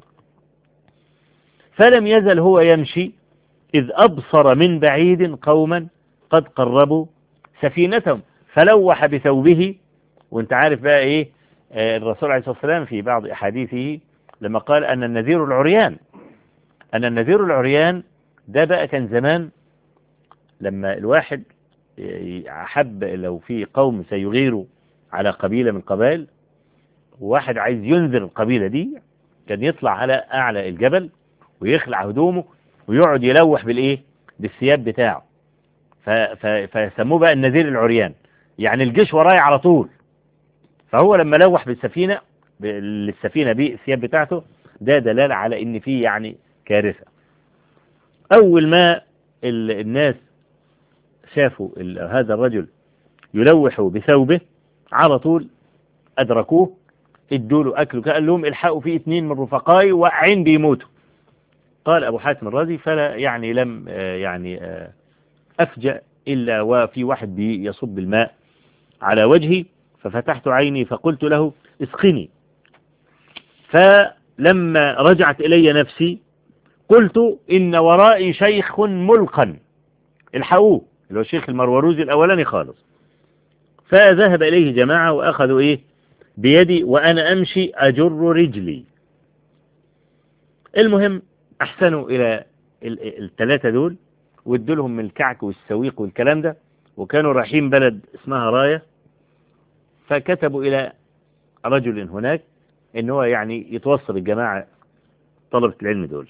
فلم يزل هو يمشي إذ أبصر من بعيد قوما قد قربوا سفينتهم فلوح بثوبه وانت عارف بقى ايه آه، الرسول عليه الصلاة والسلام في بعض أحاديثه لما قال أن النذير العريان أن النذير العريان ده بقى كان زمان لما الواحد أحب لو في قوم سيغيروا على قبيلة من القبائل وواحد عايز ينذر القبيلة دي كان يطلع على أعلى الجبل ويخلع هدومه ويقعد يلوح بالإيه بالثياب بتاعه ف- ف- فيسموه بقى النذير العريان يعني الجيش وراي على طول فهو لما لوح بالسفينة ب- للسفينة بالثياب بتاعته ده دلالة على ان في يعني كارثة اول ما ال- الناس شافوا ال- هذا الرجل يلوح بثوبه على طول ادركوه ادوا له اكل قال لهم الحقوا في اثنين من رفقائي واقعين بيموتوا قال ابو حاتم الرازي فلا يعني لم آه، يعني آه، افجأ الا وفي واحد بيصب الماء على وجهي ففتحت عيني فقلت له اسقني فلما رجعت إلي نفسي قلت إن ورائي شيخ ملقا الحقوه اللي هو الشيخ المروروزي الأولاني خالص فذهب إليه جماعة وأخذوا إيه بيدي وأنا أمشي أجر رجلي المهم أحسنوا إلى ال- الثلاثة دول وادوا لهم من الكعك والسويق والكلام ده وكانوا رايحين بلد اسمها راية فكتبوا إلى رجل هناك إن هو يعني يتوصل الجماعة طلبة العلم دول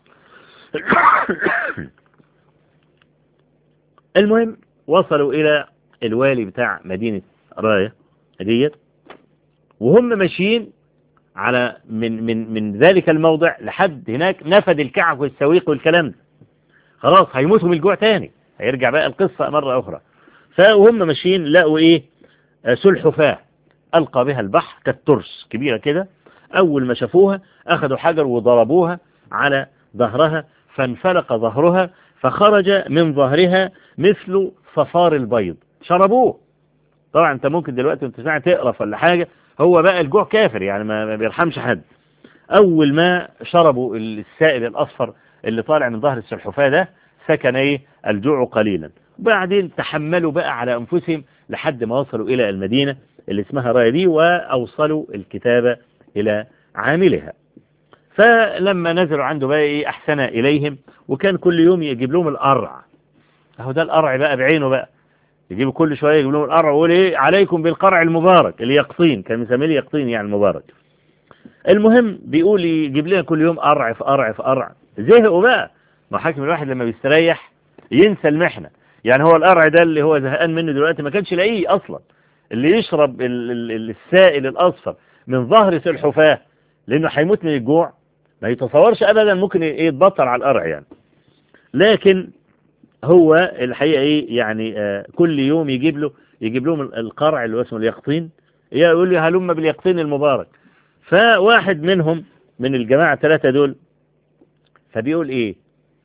المهم وصلوا إلى الوالي بتاع مدينة راية ديت وهم ماشيين على من من من ذلك الموضع لحد هناك نفد الكعك والسويق والكلام ده خلاص هيموتوا من الجوع تاني هيرجع بقى القصة مرة أخرى فهم ماشيين لقوا إيه آه، سلحفاة ألقى بها البحر كالترس كبيرة كده أول ما شافوها أخذوا حجر وضربوها على ظهرها فانفلق ظهرها فخرج من ظهرها مثل صفار البيض شربوه طبعا انت ممكن دلوقتي وانت ساعة تقرف ولا حاجة هو بقى الجوع كافر يعني ما ما بيرحمش حد أول ما شربوا السائل الأصفر اللي طالع من ظهر السلحفاة ده سكن ايه الجوع قليلا بعدين تحملوا بقى على أنفسهم لحد ما وصلوا إلى المدينة اللي اسمها راية دي وأوصلوا الكتابة إلى عاملها فلما نزلوا عنده بقى إيه أحسن إليهم وكان كل يوم يجيب لهم القرع أهو ده القرع بقى بعينه بقى يجيبوا كل شوية يجيب لهم القرع ويقول ايه عليكم بالقرع المبارك اليقطين كان مسميه اليقطين يعني المبارك المهم بيقول يجيب لنا كل يوم قرع في قرع في قرع زهقوا بقى ما حاكم الواحد لما بيستريح ينسى المحنة يعني هو القرع ده اللي هو زهقان منه دلوقتي ما كانش لاقيه اصلا اللي يشرب ال- ال- السائل الاصفر من ظهر سلحفاه لانه هيموت من الجوع ما يتصورش ابدا ممكن ي- يتبطل على القرع يعني لكن هو الحقيقة ايه يعني آه كل يوم يجيب له يجيب لهم القرع اللي هو اسمه اليقطين يقول له هلم باليقطين المبارك فواحد منهم من الجماعة الثلاثة دول فبيقول ايه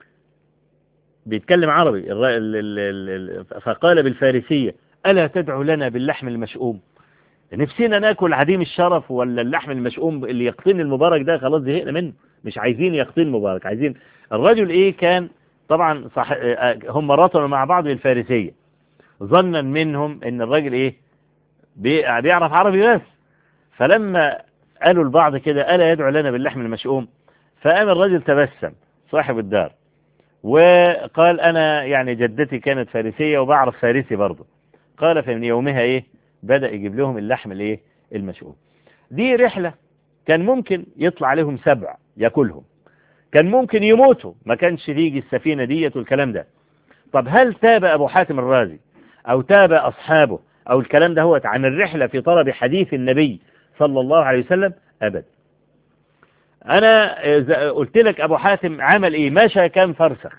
بيتكلم عربي الر- ال- ال- ال- ال- فقال بالفارسية ألا تدعو لنا باللحم المشؤوم نفسنا ناكل عديم الشرف ولا اللحم المشؤوم اللي يقطين المبارك ده خلاص زهقنا منه مش عايزين يقطين مبارك عايزين الرجل ايه كان طبعا صح آه، هم رطنوا مع بعض بالفارسية ظنا منهم ان الراجل ايه بي- بيعرف عربي بس فلما قالوا البعض كده ألا يدعو لنا باللحم المشؤوم فقام الرجل تبسم صاحب الدار وقال أنا يعني جدتي كانت فارسية وبعرف فارسي برضه قال فمن يومها إيه بدأ يجيب لهم اللحم الإيه المشؤوم دي رحلة كان ممكن يطلع عليهم سبع ياكلهم كان ممكن يموتوا ما كانش تيجي السفينة ديت والكلام ده طب هل تاب أبو حاتم الرازي أو تاب أصحابه أو الكلام ده هو عن الرحلة في طلب حديث النبي صلى الله عليه وسلم أبدا أنا إذا قلت لك أبو حاتم عمل إيه مشى كام فرسخ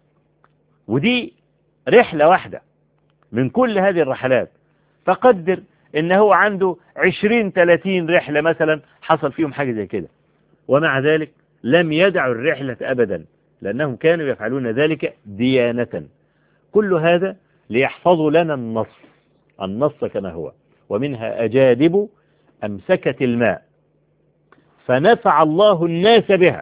ودي رحلة واحدة من كل هذه الرحلات فقدر إن هو عنده عشرين تلاتين رحلة مثلا حصل فيهم حاجة زي كده ومع ذلك لم يدعوا الرحلة أبدا لأنهم كانوا يفعلون ذلك ديانة كل هذا ليحفظوا لنا النص النص كما هو ومنها أجادب أمسكت الماء فنفع الله الناس بها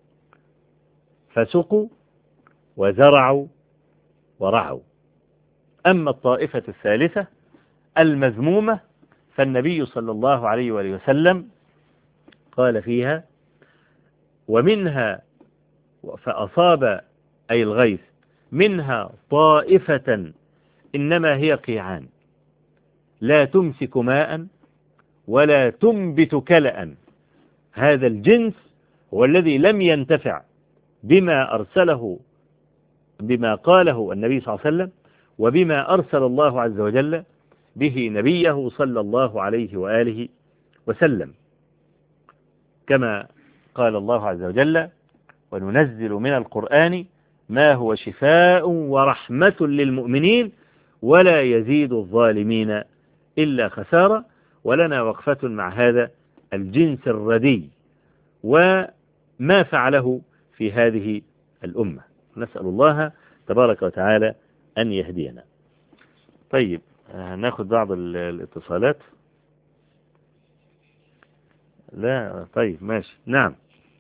فسقوا وزرعوا ورعوا أما الطائفة الثالثة المذمومة فالنبي صلى الله عليه وآله وسلم قال فيها ومنها فأصاب أي الغيث منها طائفة إنما هي قيعان لا تمسك ماء ولا تنبت كلأ هذا الجنس هو الذي لم ينتفع بما أرسله بما قاله النبي صلى الله عليه وسلم وبما أرسل الله عز وجل به نبيه صلى الله عليه وآله وسلم كما قال الله عز وجل وننزل من القرآن ما هو شفاء ورحمة للمؤمنين ولا يزيد الظالمين إلا خسارة ولنا وقفة مع هذا الجنس الردي وما فعله في هذه الأمة نسأل الله تبارك وتعالى أن يهدينا طيب هناخد بعض ال- الاتصالات لا طيب ماشي نعم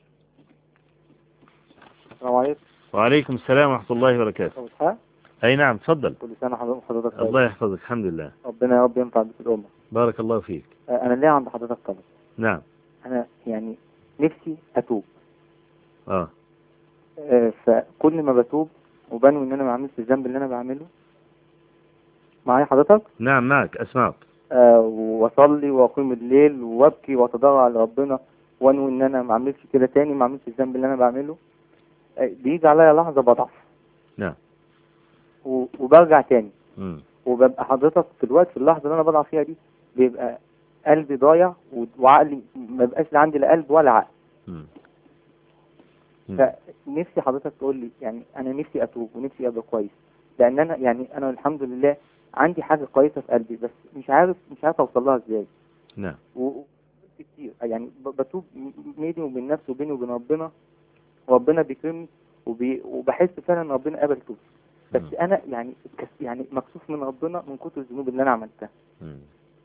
السلام عليكم وعليكم السلام ورحمة الله وبركاته أبو إسحاق أي نعم تفضل كل سنة حضرتك حضرتك طيب الله يحفظك الحمد لله ربنا يا رب ينفع بك الأمة بارك الله فيك آه، أنا ليه عند حضرتك طلب نعم أنا يعني نفسي أتوب اه آه، فكل ما بتوب وبنوي إن أنا ما أعملش الذنب اللي أنا بعمله معايا حضرتك نعم معك أسمعك آه، وأصلي وأقيم الليل وأبكي وأتضرع لربنا وأنوي إن أنا ما أعملش كده تاني ما أعملش الذنب اللي أنا بعمله آه، بيجي عليا لحظة بضعف نعم و- وبرجع تاني مم. وببقى حضرتك في الوقت في اللحظة اللي أنا بضعف فيها دي بيبقى قلبي ضايع و- وعقلي ما بقاش لا عندي لا قلب ولا عقل مم. مم. فنفسي حضرتك تقول لي يعني أنا نفسي أتوب ونفسي أبقى كويس لأن أنا يعني أنا الحمد لله عندي حاجة كويسة في قلبي بس مش عارف مش عارف أوصل لها إزاي نعم و و- كتير يعني ب- بتوب م- بيني وبين نفسي وبيني وبين ربنا وربنا بيكرمني وبي وبحس فعلا ان ربنا قبل توبتي بس مم. انا يعني كس- يعني مكسوف من ربنا من كتر الذنوب اللي انا عملتها مم.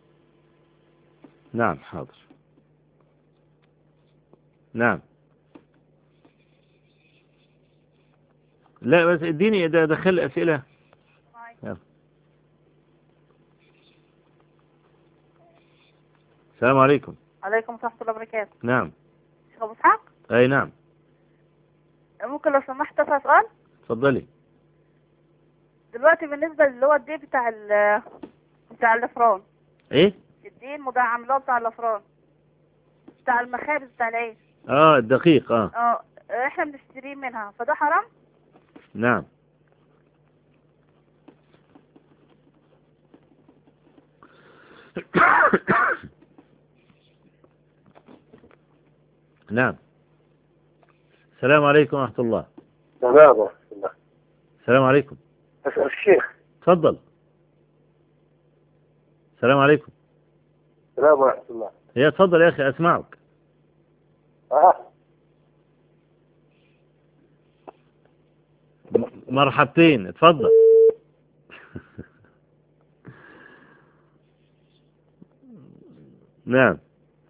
نعم حاضر نعم لا بس اديني ده دخل أسئلة يلا. السلام عليكم عليكم ورحمة الله وبركاته نعم شيخ أبو إسحاق أي نعم ممكن لو سمحت أسأل سؤال تفضلي دلوقتي بالنسبة اللي هو الدين بتاع ال بتاع الافران ايه الدين مدعم اللي هو بتاع الافران بتاع المخابز بتاع العيش اه الدقيق اه اه احنا بنشتريه منها فده حرام نعم نعم السلام عليكم ورحمة الله تمام ورحمة الله السلام عليكم أسأل الشيخ تفضل السلام عليكم السلام ورحمة الله يا تفضل يا أخي أسمعك آه م- مرحبتين اتفضل نعم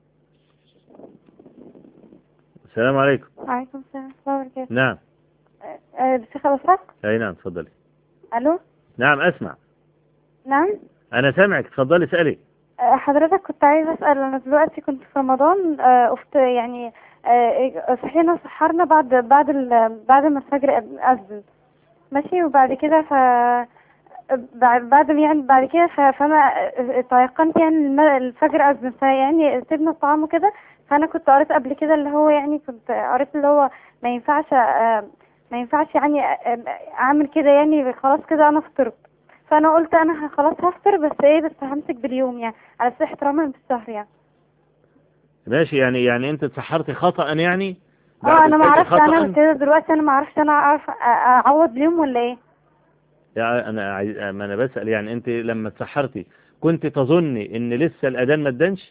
السلام عليكم وعليكم السلام ورحمة الله وبركاته نعم آه، الشيخ أبو إسحاق اي نعم تفضلي ألو نعم اسمع نعم انا سامعك تفضلي اسالي آه، حضرتك كنت عايزة أسأل أنا دلوقتي كنت في رمضان آه، أفت يعني آه، صحينا سحرنا بعد بعد ال- بعد ما الفجر أذن ماشي وبعد كده ف بعد بعد يعني بعد كده ف- فأنا آه، تيقنت يعني الم- الفجر أذن فيعني سيبنا الطعام وكده فأنا كنت قريت قبل كده اللي هو يعني كنت قريت اللي هو ما ينفعش آه، ما ينفعش يعني آه، أعمل كده يعني خلاص كده أنا فطرت فانا قلت انا ه- خلاص هفطر بس ايه بس همسك باليوم يعني على اساس احتراما بالشهر يعني ماشي يعني يعني انت تسحرتي خطأ يعني اه بعد انا ما الفجر اعرفش انا خطأ؟ بس كده دلوقتي انا ما اعرفش انا اعرف أ- اعوض اليوم ولا ايه يعني انا عايز ما انا بسأل يعني انت لما تسحرتي كنت تظني ان لسه الاذان ما ادنش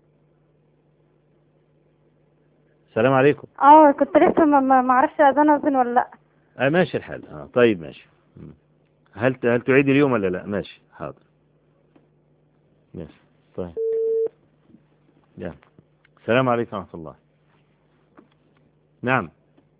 السلام عليكم اه كنت لسه ما- ما ما اعرفش اذان اذن ولا لا اه ماشي الحال اه طيب ماشي مم. هل هل تعيد اليوم ولا لا ماشي حاضر ماشي طيب يلا السلام عليكم ورحمة الله نعم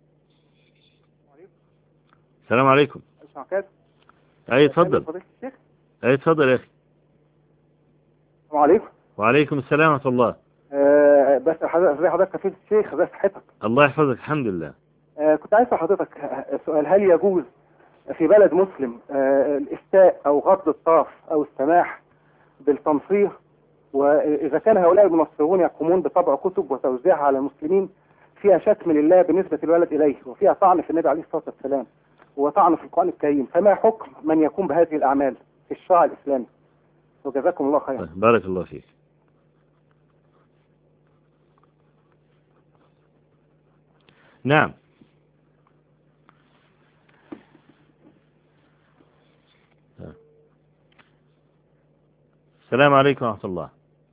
السلام عليكم اسمع كده اي اتفضل فضيلة الشيخ اي اتفضل يا اخي السلام عليكم وعليكم السلام ورحمة الله آه بس حضرتك ازي حضرتك كفيل الشيخ ازي صحتك الله يحفظك الحمد لله آه كنت عايز أسأل حضرتك آه، سؤال هل يجوز في بلد مسلم آه الافتاء او غض الطرف او السماح بالتنصير واذا كان هؤلاء المنصرون يقومون بطبع كتب وتوزيعها على المسلمين فيها شتم لله بالنسبة الولد إليه وفيها طعن في النبي عليه الصلاة والسلام وطعن في القرآن الكريم فما حكم من يقوم بهذه الأعمال في الشرع الإسلامي وجزاكم الله خيرا طيب، بارك الله فيك نعم السلام عليكم ورحمة الله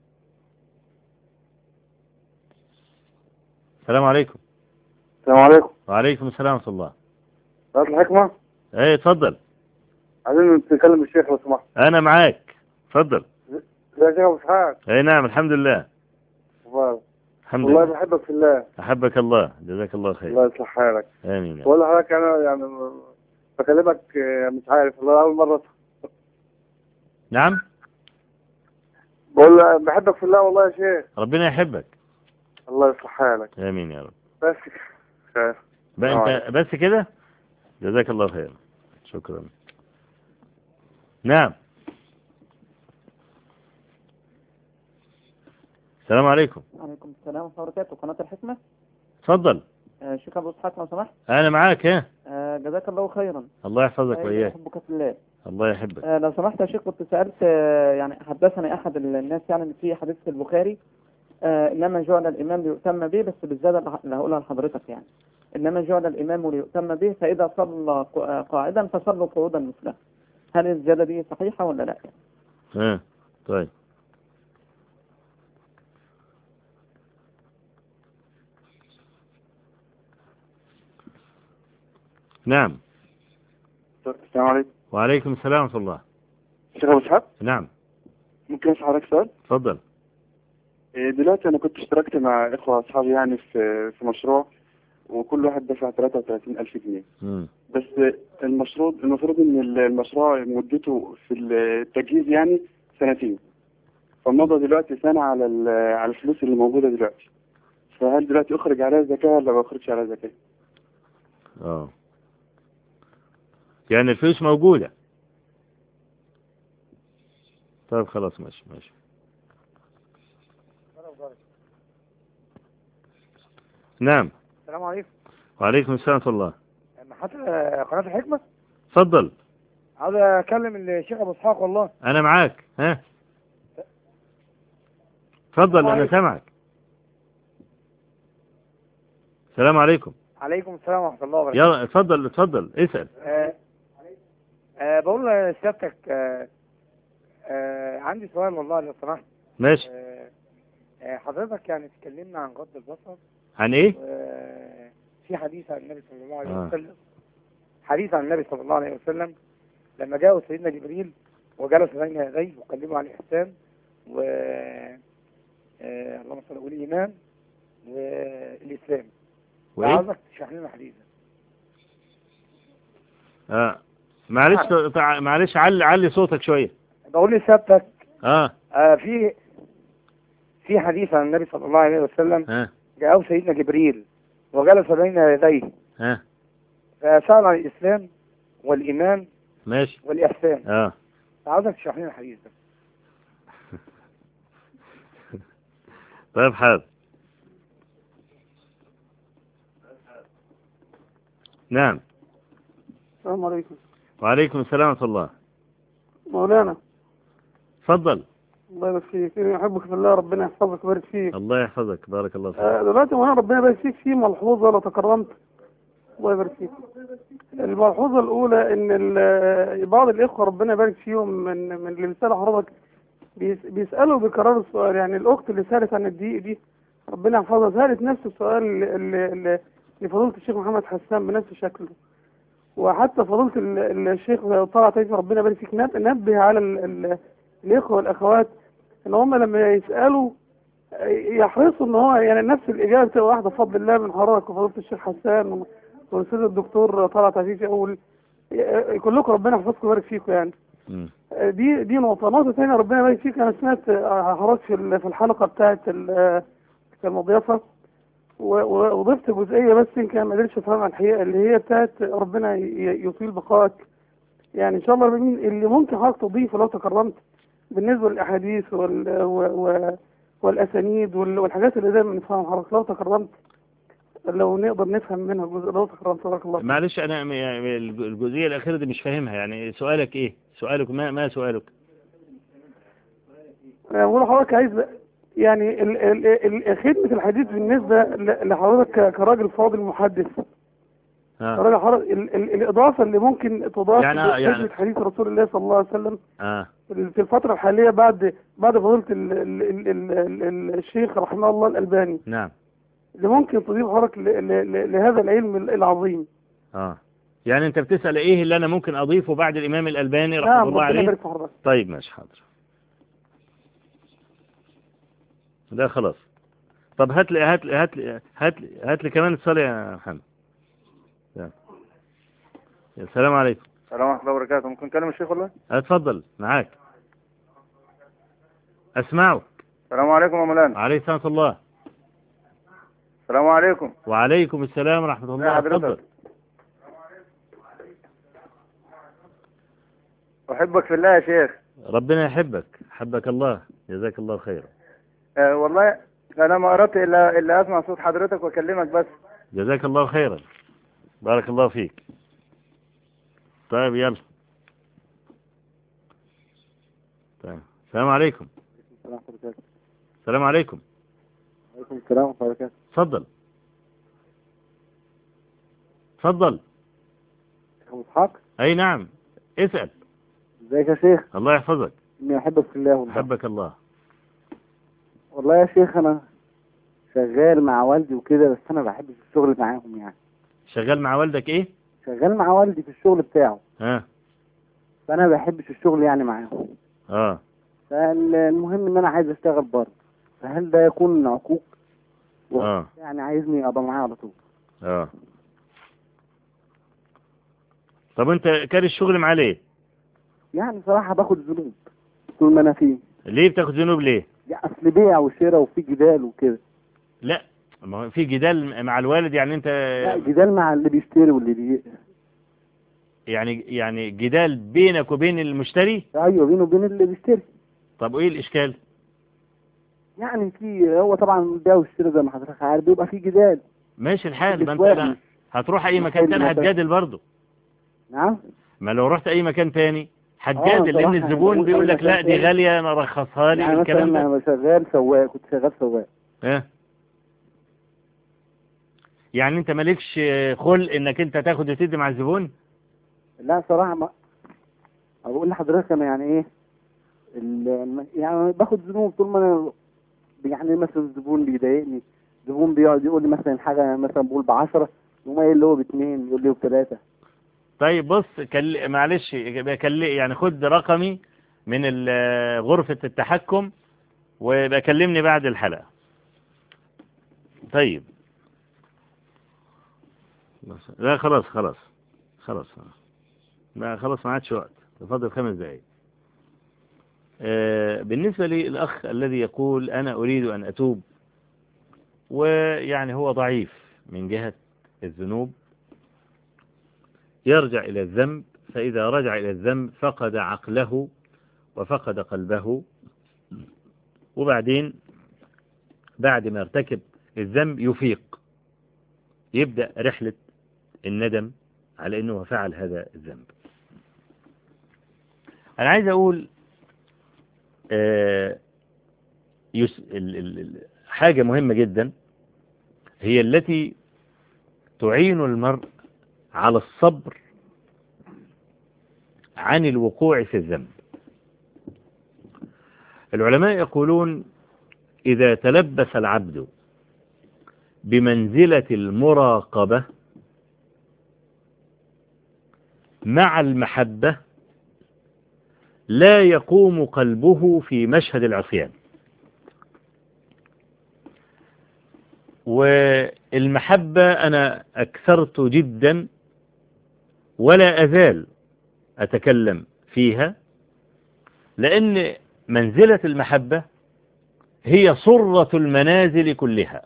السلام عليكم السلام عليكم وعليكم السلام ورحمة الله قناة الحكمة ايه اتفضل عايزين نتكلم الشيخ لو سمحت انا معاك اتفضل ازيك يا شيخ ابو اسحاق اي نعم الحمد لله والله الحمد والله لله بحبك في الله احبك الله جزاك الله خير الله يصلح حالك امين يا رب. بقول لحضرتك انا يعني بكلمك آه، مش عارف والله اول مرة نعم بقول بحبك في الله والله يا شيخ ربنا يحبك الله يصلح حالك امين يا رب بس خير بقى السلام انت بس كده جزاك الله خير شكرا نعم السلام عليكم عليكم السلام ورحمة الله وبركاته قناة الحكمة اتفضل آه، شيخ أبو إسحاق لو سمحت انا معاك ها آه، جزاك الله خيرا الله يحفظك آه، واياك أحبك في الله الله يحبك آه، لو سمحت يا شيخ كنت سألت آه، يعني حدثني أحد الناس يعني إن في حديث في البخاري آه، إنما جعل الإمام ليؤتم به بس بالزيادة اللي هقولها لحضرتك يعني إنما جعل الإمام ليؤتم به فإذا صلى ق- آه، قاعدا فصلوا قعودا مثله هل الزيادة دي صحيحة ولا لا؟ ها طيب نعم السلام عليكم وعليكم السلام ورحمة الله شيخ ابو اسحاق نعم ممكن اسال حضرتك سؤال تفضل إيه، دلوقتي انا كنت اشتركت مع اخوة اصحابي يعني في في مشروع وكل واحد دفع 33 الف جنيه مم. بس المشروع المفروض ان المشروع مدته في التجهيز يعني سنتين فمضى دلوقتي سنة على ال- على الفلوس اللي موجودة دلوقتي فهل دلوقتي اخرج عليها زكاة ولا ما اخرجش عليها زكاة؟ اه يعني الفلوس موجودة طيب خلاص ماشي ماشي نعم السلام عليكم وعليكم السلام ورحمة الله محط قناة الحكمة اتفضل عاوز اكلم الشيخ ابو اسحاق والله أنا معاك ها اتفضل أنا عليكم. سامعك السلام عليكم عليكم السلام ورحمة الله وبركاته يلا اتفضل اتفضل اسأل آه آه بقول لسيادتك آه آه عندي سؤال والله لو سمحت ماشي آه آه حضرتك يعني اتكلمنا عن غض البصر عن ايه آه في حديث عن النبي صلى الله عليه آه. وسلم حديث عن النبي صلى الله عليه وسلم لما جاء سيدنا جبريل وجلس بين يديه وكلمه عن الإحسان و آه اللهم صل والإيمان والإسلام وايه عاوزك تشرح لنا الحديث ده اه معلش تع- معلش علي علي صوتك شوية بقول لسيادتك اه آه في في حديث عن النبي صلى الله عليه وسلم ها جاءه سيدنا جبريل وجلس بين يديه ها فسأل عن الإسلام والإيمان ماشي والإحسان اه عاوزك تشرح لنا الحديث ده طيب حاضر نعم السلام عليكم وعليكم السلام ورحمة الله مولانا اتفضل الله يبارك فيك إني أحبك في الله ربنا يحفظك ويبارك فيك الله يحفظك بارك الله فيك آه، دلوقتي مولانا ربنا يبارك فيك في ملحوظة لو تكرمت الله يبارك فيك الملحوظة الأولى إن ال- بعض الإخوة ربنا يبارك فيهم من من اللي بيسألوا حضرتك بيس- بيسألوا بيكرروا السؤال يعني الأخت اللي سألت عن الدقيق دي ربنا يحفظها سألت نفس السؤال اللي- اللي اللي- لفضيلة الشيخ محمد حسان بنفس شكله وحتى فضيلة ال- الشيخ طلعت عيسى ربنا يبارك فيك نب- نبه على ال- ال- الإخوة والأخوات إن هم لما يسألوا يحرصوا ان هو يعني نفس الاجابه تبقى واحده بفضل الله من حضرتك وفضيله الشيخ حسان والاستاذ الدكتور طلعت عفيفي اول كلكم ربنا يحفظكم ويبارك فيكم يعني مم. دي دي نقطه نقطه ثانيه ربنا يبارك فيك انا سمعت حضرتك في ال- في الحلقه بتاعه ال- المضيفه و- و- وضفت جزئيه بس يمكن ما قدرتش افهمها الحقيقه اللي هي بتاعت ربنا ي- يطيل بقائك يعني ان شاء الله ربنا اللي ممكن حضرتك تضيفه لو تكرمت بالنسبه للاحاديث وال و و والاسانيد وال- والحاجات اللي دايما نفهمها حضرتك لو تكرمت لو نقدر نفهم منها جزء لو تكرمت بارك الله فيك. معلش انا م- يعني الجزئية الأخيرة دي مش فاهمها يعني سؤالك ايه سؤالك ما ما سؤالك أنا بقول لحضرتك عايز يعني ال ال ال خدمة الحديث بالنسبة ل- لحضرتك ك- كراجل فاضل محدث ها كراجل حضرتك ال ال الإضافة اللي ممكن تضاف يعني- لخدمة يعني- حديث رسول الله صلى الله عليه وسلم اه في الفترة الحالية بعد بعد فضيلة ال ال ال ال ال الشيخ رحمه الله الألباني نعم اللي ممكن تضيف حضرتك ل- ل- ل- لهذا العلم العظيم اه يعني انت بتسأل ايه اللي انا ممكن اضيفه بعد الامام الالباني رحمه نعم الله ربنا عليه يبارك في حضرتك طيب ماشي حاضر ده خلاص طب هات لي هات لي هات لي هات لي هات لي كمان اتصال يا محمد يلا. السلام عليكم السلام ورحمة الله وبركاته ممكن نكلم الشيخ والله اتفضل معاك اسمعك السلام عليكم يا مولانا عليه السلام ورحمة الله السلام عليكم وعليكم السلام ورحمة الله حضرتك؟ اتفضل أحبك في الله يا شيخ ربنا يحبك حبك الله جزاك الله خيرا آه والله أنا ما أردت إلا إلا أسمع صوت حضرتك وأكلمك بس جزاك الله خيرا بارك الله فيك طيب يلا طيب السلام عليكم السلام عليكم السلام عليكم وعليكم السلام ورحمة الله وبركاته تفضل تفضل أبو إسحاق اي نعم اسأل ازيك يا شيخ الله يحفظك إني أحبك في الله والله حبك الله والله يا شيخ أنا شغال مع والدي وكده بس أنا بحبش الشغل معاهم يعني شغال مع والدك ايه شغال مع والدي في الشغل بتاعه ها فأنا ما بحبش الشغل يعني معاهم اه فالمهم إن أنا عايز أشتغل بره فهل ده يكون عقوق؟ اه يعني عايزني أبقى معاه على طول اه طب انت كان الشغل معاه ليه يعني صراحة باخد ذنوب طول ما أنا فيه ليه بتاخد ذنوب ليه يعني أصل بيع وشراء وفي جدال وكده لا ما هو في جدال مع الوالد يعني انت لا جدال مع اللي بيشتري واللي بي يعني يعني جدال بينك وبين المشتري ايوه بينه وبين اللي بيشتري طب وايه الاشكال يعني في هو طبعا البيع والشراء زي ما حضرتك عارف بيبقى في جدال ماشي الحال ما انت الإخوان. لا هتروح اي مكان تاني مثلا. هتجادل برضه نعم ما لو رحت اي مكان تاني هتجادل لان صراحة الزبون يعني بيقول أي لك لا مكان دي تاني. غاليه انا رخصها لي يعني مثلا الكلام ده انا شغال سواق كنت شغال سواق اه يعني انت مالكش خلق انك انت تاخد وتدي مع الزبون لا صراحة ما أقول لحضرتك أنا يعني إيه ال- يعني باخد ذنوب طول ما أنا يعني مثلا الزبون بيضايقني زبون بيقعد يقول لي مثلا حاجة مثلا بقول بعشرة يقوم قايل اللي هو باتنين يقول لي بتلاتة طيب بص كل... معلش بكل... يعني خد رقمي من ال- غرفة التحكم وبكلمني بعد الحلقة طيب بس- لا خلاص خلاص خلاص لا خلاص ما عادش وقت فاضل خمس دقايق آه، بالنسبة للأخ الذي يقول أنا أريد أن أتوب ويعني هو ضعيف من جهة الذنوب يرجع إلى الذنب فإذا رجع إلى الذنب فقد عقله وفقد قلبه وبعدين بعد ما يرتكب الذنب يفيق يبدأ رحلة الندم على أنه فعل هذا الذنب أنا عايز أقول آه، يس... ال... ال... ال- حاجة مهمة جدا هي التي تعين المرء على الصبر عن الوقوع في الذنب العلماء يقولون إذا تلبس العبد بمنزلة المراقبة مع المحبة لا يقوم قلبه في مشهد العصيان والمحبة أنا أكثرت جدا ولا أزال أتكلم فيها لأن منزلة المحبة هي صرة المنازل كلها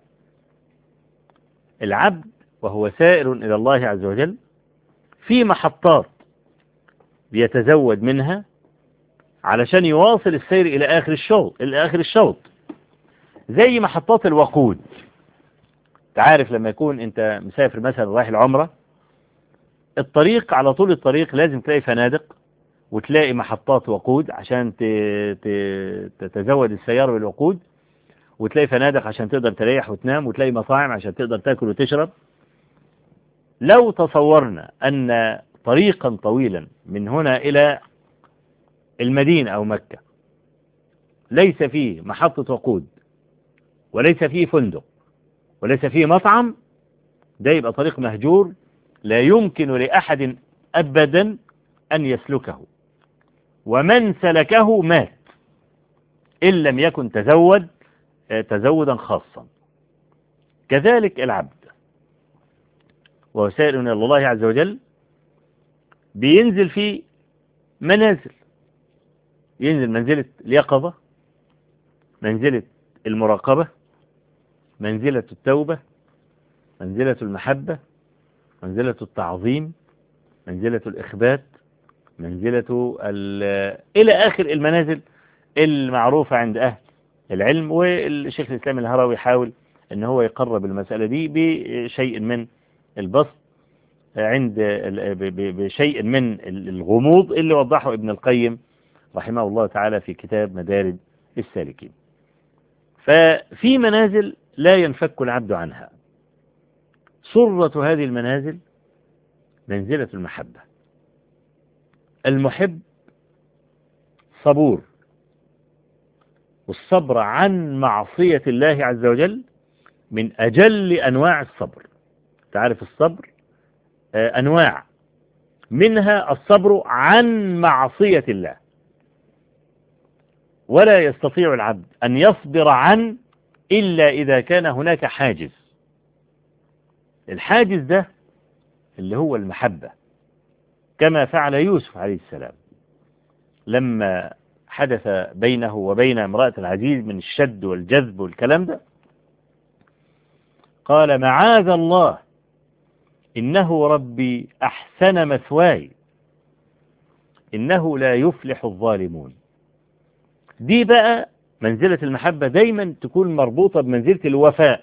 العبد وهو سائر إلى الله عز وجل في محطات بيتزود منها علشان يواصل السير إلى آخر الشوط إلى آخر الشوط زي محطات الوقود تعرف لما يكون أنت مسافر مثلا رايح العمرة الطريق على طول الطريق لازم تلاقي فنادق وتلاقي محطات وقود عشان ت- ت- تتزود السيارة بالوقود وتلاقي فنادق عشان تقدر تريح وتنام وتلاقي مطاعم عشان تقدر تاكل وتشرب لو تصورنا أن طريقا طويلا من هنا إلى المدينة أو مكة ليس فيه محطة وقود وليس فيه فندق وليس فيه مطعم ده يبقى طريق مهجور لا يمكن لأحد أبدا أن يسلكه ومن سلكه مات إن لم يكن تزود آه، تزودا خاصا كذلك العبد وهو سائر إلى الله عز وجل بينزل في منازل ينزل منزلة اليقظة منزلة المراقبة منزلة التوبة منزلة المحبة منزلة التعظيم منزلة الإخبات منزلة ال- إلى آخر المنازل المعروفة عند أهل العلم والشيخ الإسلام الهروي يحاول أن هو يقرب المسألة دي بشيء من البسط عند ال- ب- ب- بشيء من الغموض اللي وضحه ابن القيم رحمه الله تعالى في كتاب مدارج السالكين ففي منازل لا ينفك العبد عنها صرة هذه المنازل منزلة المحبة المحب صبور والصبر عن معصية الله عز وجل من أجل أنواع الصبر تعرف الصبر آه، أنواع منها الصبر عن معصية الله ولا يستطيع العبد أن يصبر عن إلا إذا كان هناك حاجز الحاجز ده اللي هو المحبة كما فعل يوسف عليه السلام لما حدث بينه وبين امرأة العزيز من الشد والجذب والكلام ده قال معاذ الله إنه ربي أحسن مثواي إنه لا يفلح الظالمون دي بقى منزلة المحبة دايما تكون مربوطة بمنزلة الوفاء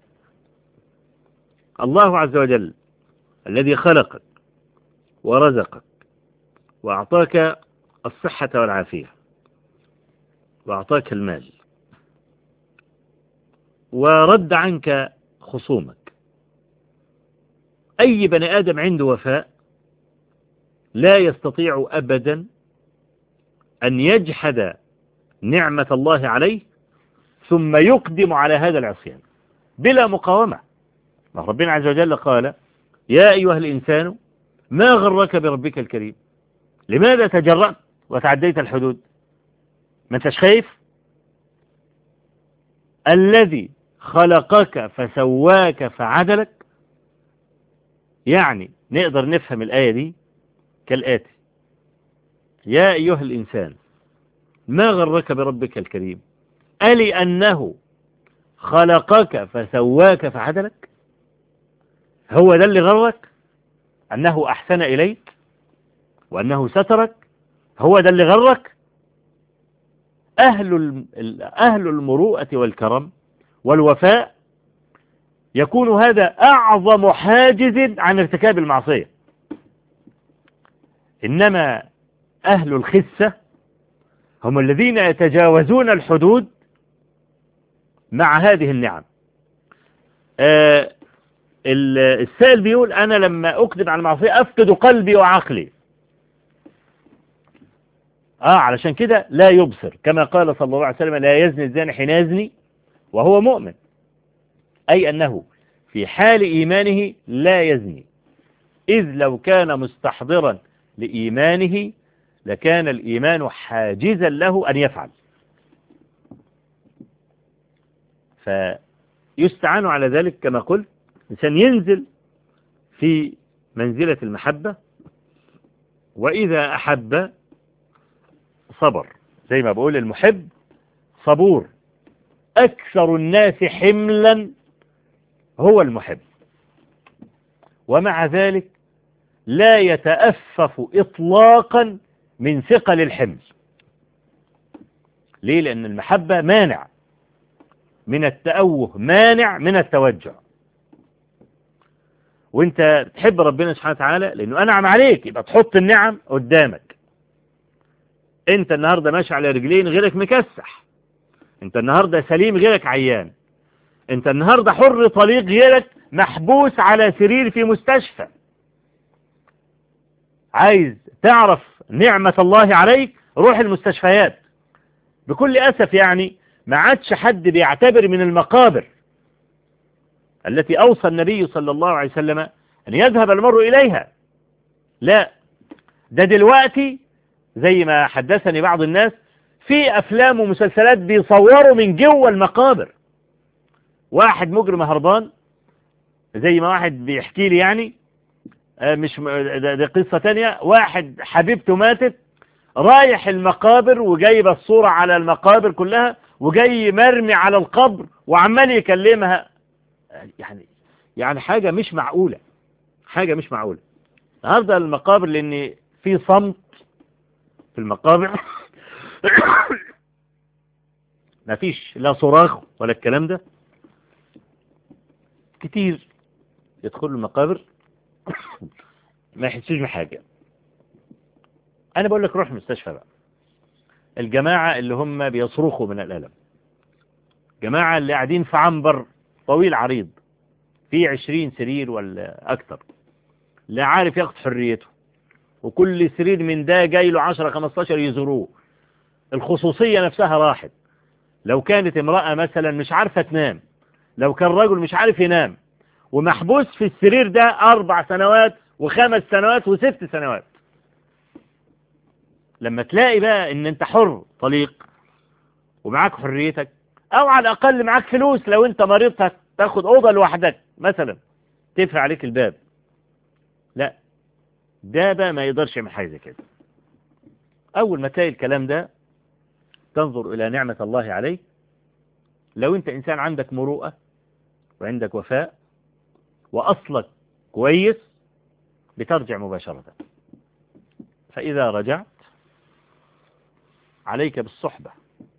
الله عز وجل الذي خلقك ورزقك وأعطاك الصحة والعافية وأعطاك المال ورد عنك خصومك أي بني آدم عنده وفاء لا يستطيع أبدا أن يجحد نعمة الله عليه ثم يقدم على هذا العصيان بلا مقاومة ربنا عز وجل قال يا أيها الإنسان ما غرك بربك الكريم لماذا تجرأت وتعديت الحدود ما انتش خايف الذي خلقك فسواك فعدلك يعني نقدر نفهم الآية دي كالآتي يا أيها الإنسان ما غرك بربك الكريم ألي أنه خلقك فسواك فعدلك هو ده اللي غرك أنه أحسن إليك وأنه سترك هو ده اللي غرك أهل أهل المروءة والكرم والوفاء يكون هذا أعظم حاجز عن ارتكاب المعصية إنما أهل الخسة هم الذين يتجاوزون الحدود مع هذه النعم آه السائل بيقول أنا لما أقدم على المعصية أفقد قلبي وعقلي آه علشان كده لا يبصر كما قال صلى الله عليه وسلم لا يزني الزاني حين يزني وهو مؤمن أي أنه في حال إيمانه لا يزني إذ لو كان مستحضرا لإيمانه لكان الإيمان حاجزا له أن يفعل فيستعان على ذلك كما قلت إنسان ينزل في منزلة المحبة وإذا أحب صبر زي ما بقول المحب صبور أكثر الناس حملا هو المحب ومع ذلك لا يتأفف إطلاقا من ثقل الحمل ليه لأن المحبة مانع من التأوه مانع من التوجع وانت تحب ربنا سبحانه وتعالى لأنه أنعم عليك يبقى تحط النعم قدامك انت النهاردة ماشي على رجلين غيرك مكسح انت النهاردة سليم غيرك عيان انت النهاردة حر طليق غيرك محبوس على سرير في مستشفى عايز تعرف نعمة الله عليك روح المستشفيات بكل أسف يعني ما عادش حد بيعتبر من المقابر التي أوصى النبي صلى الله عليه وسلم أن يذهب المرء إليها لا ده دلوقتي زي ما حدثني بعض الناس في أفلام ومسلسلات بيصوروا من جوه المقابر واحد مجرم هربان زي ما واحد بيحكي لي يعني مش ده, ده قصة تانية واحد حبيبته ماتت رايح المقابر وجايب الصورة على المقابر كلها وجاي مرمي على القبر وعمال يكلمها يعني يعني حاجة مش معقولة حاجة مش معقولة النهارده المقابر لأن في صمت في المقابر مفيش لا صراخ ولا الكلام ده كتير يدخلوا المقابر ما يحسوش بحاجة أنا بقول لك روح المستشفى بقى الجماعة اللي هم بيصرخوا من الألم جماعة اللي قاعدين في عنبر طويل عريض فيه عشرين سرير ولا أكتر لا عارف ياخد حريته وكل سرير من ده جاي له 10 15 يزوروه الخصوصية نفسها راحت لو كانت امرأة مثلا مش عارفة تنام لو كان رجل مش عارف ينام ومحبوس في السرير ده أربع سنوات وخمس سنوات وست سنوات لما تلاقي بقى ان انت حر طليق ومعاك حريتك او على الاقل معاك فلوس لو انت مريض تاخد اوضه لوحدك مثلا تقفل عليك الباب لا ده بقى ما يقدرش يعمل حاجه زي كده اول ما تلاقي الكلام ده تنظر الى نعمه الله عليك لو انت انسان عندك مروءه وعندك وفاء واصلك كويس بترجع مباشره فاذا رجعت عليك بالصحبة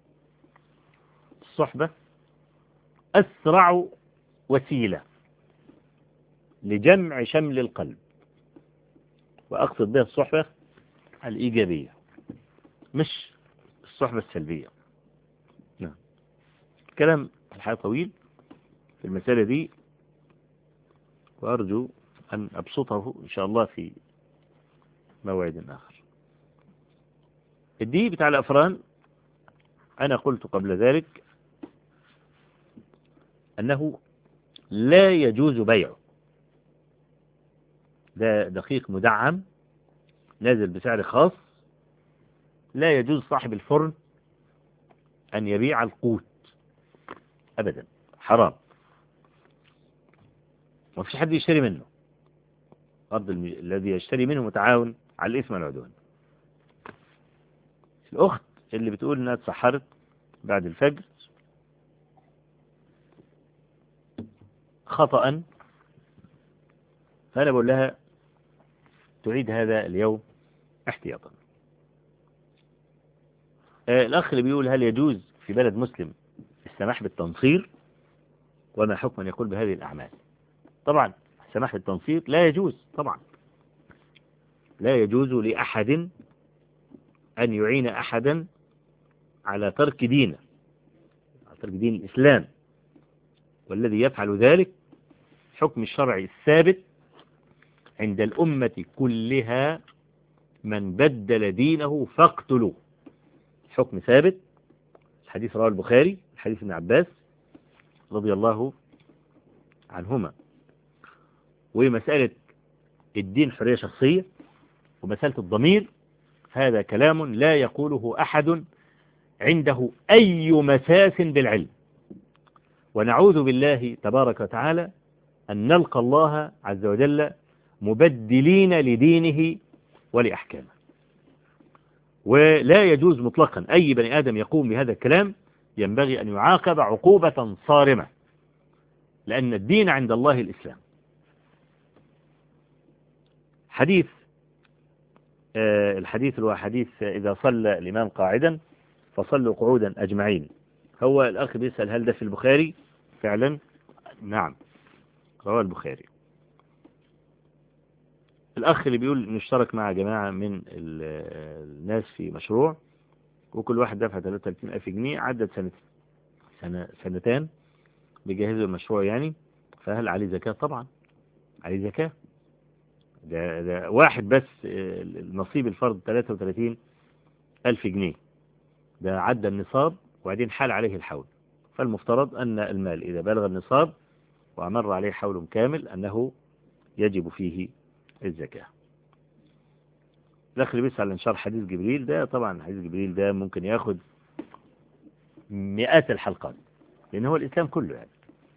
الصحبة أسرع وسيلة لجمع شمل القلب وأقصد بها الصحبة الإيجابية مش الصحبة السلبية نعم الكلام الحقيقة طويل في المسألة دي وأرجو أن أبسطه إن شاء الله في موعد آخر الدي بتاع الأفران أنا قلت قبل ذلك أنه لا يجوز بيعه ده دقيق مدعم نازل بسعر خاص لا يجوز صاحب الفرن أن يبيع القوت أبدا حرام ما فيش حد يشتري منه أرض الم... الذي يشتري منه متعاون على الإثم والعدوان الأخت اللي بتقول إنها اتسحرت بعد الفجر خطأ فأنا بقول لها تعيد هذا اليوم احتياطا آه الأخ اللي بيقول هل يجوز في بلد مسلم السماح بالتنصير وما حكم أن يقول بهذه الأعمال طبعا السماح بالتنصير لا يجوز طبعا لا يجوز لأحد أن يعين أحدا على ترك دينه على ترك دين الإسلام والذي يفعل ذلك حكم الشرع الثابت عند الأمة كلها من بدل دينه فاقتلوه حكم ثابت الحديث رواه البخاري حديث ابن عباس رضي الله عنهما ومسألة الدين حرية شخصية ومسألة الضمير هذا كلام لا يقوله أحد عنده أي مساس بالعلم ونعوذ بالله تبارك وتعالى أن نلقى الله عز وجل مبدلين لدينه ولأحكامه ولا يجوز مطلقا أي بني آدم يقوم بهذا الكلام ينبغي أن يعاقب عقوبة صارمة لأن الدين عند الله الإسلام حديث آه الحديث هو حديث إذا صلى الإمام قاعدا فصلوا قعودا أجمعين هو الأخ بيسأل هل ده في البخاري فعلا نعم رواه البخاري الأخ اللي بيقول نشترك مع جماعة من الناس في مشروع وكل واحد دفع 33 ألف جنيه عدت سنة سنة سنتان بيجهزوا المشروع يعني فهل عليه زكاة طبعا عليه زكاة ده, ده واحد بس النصيب الفرد 33 ألف جنيه ده عدى النصاب وبعدين حال عليه الحول فالمفترض أن المال إذا بلغ النصاب وأمر عليه حول كامل أنه يجب فيه الزكاة الأخ اللي بيسأل عن شرح حديث جبريل ده طبعا حديث جبريل ده ممكن ياخد مئات الحلقات لأن هو الإسلام كله يعني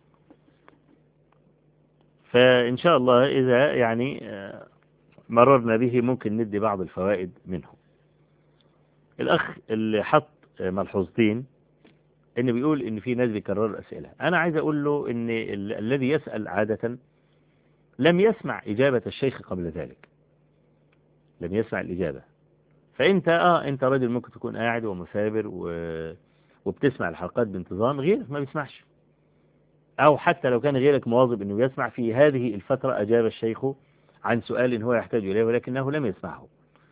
فإن شاء الله إذا يعني مررنا به ممكن ندي بعض الفوائد منه الأخ اللي حط ملحوظتين إن بيقول إن في ناس بيكرروا الأسئلة أنا عايز أقول له إن ال الذي يسأل عادة لم يسمع إجابة الشيخ قبل ذلك لم يسمع الإجابة فأنت آه أنت راجل ممكن تكون قاعد ومثابر و... وبتسمع الحلقات بانتظام غيرك ما بيسمعش أو حتى لو كان غيرك مواظب أنه يسمع في هذه الفترة أجاب الشيخ عن سؤال هو يحتاج إليه ولكنه لم يسمعه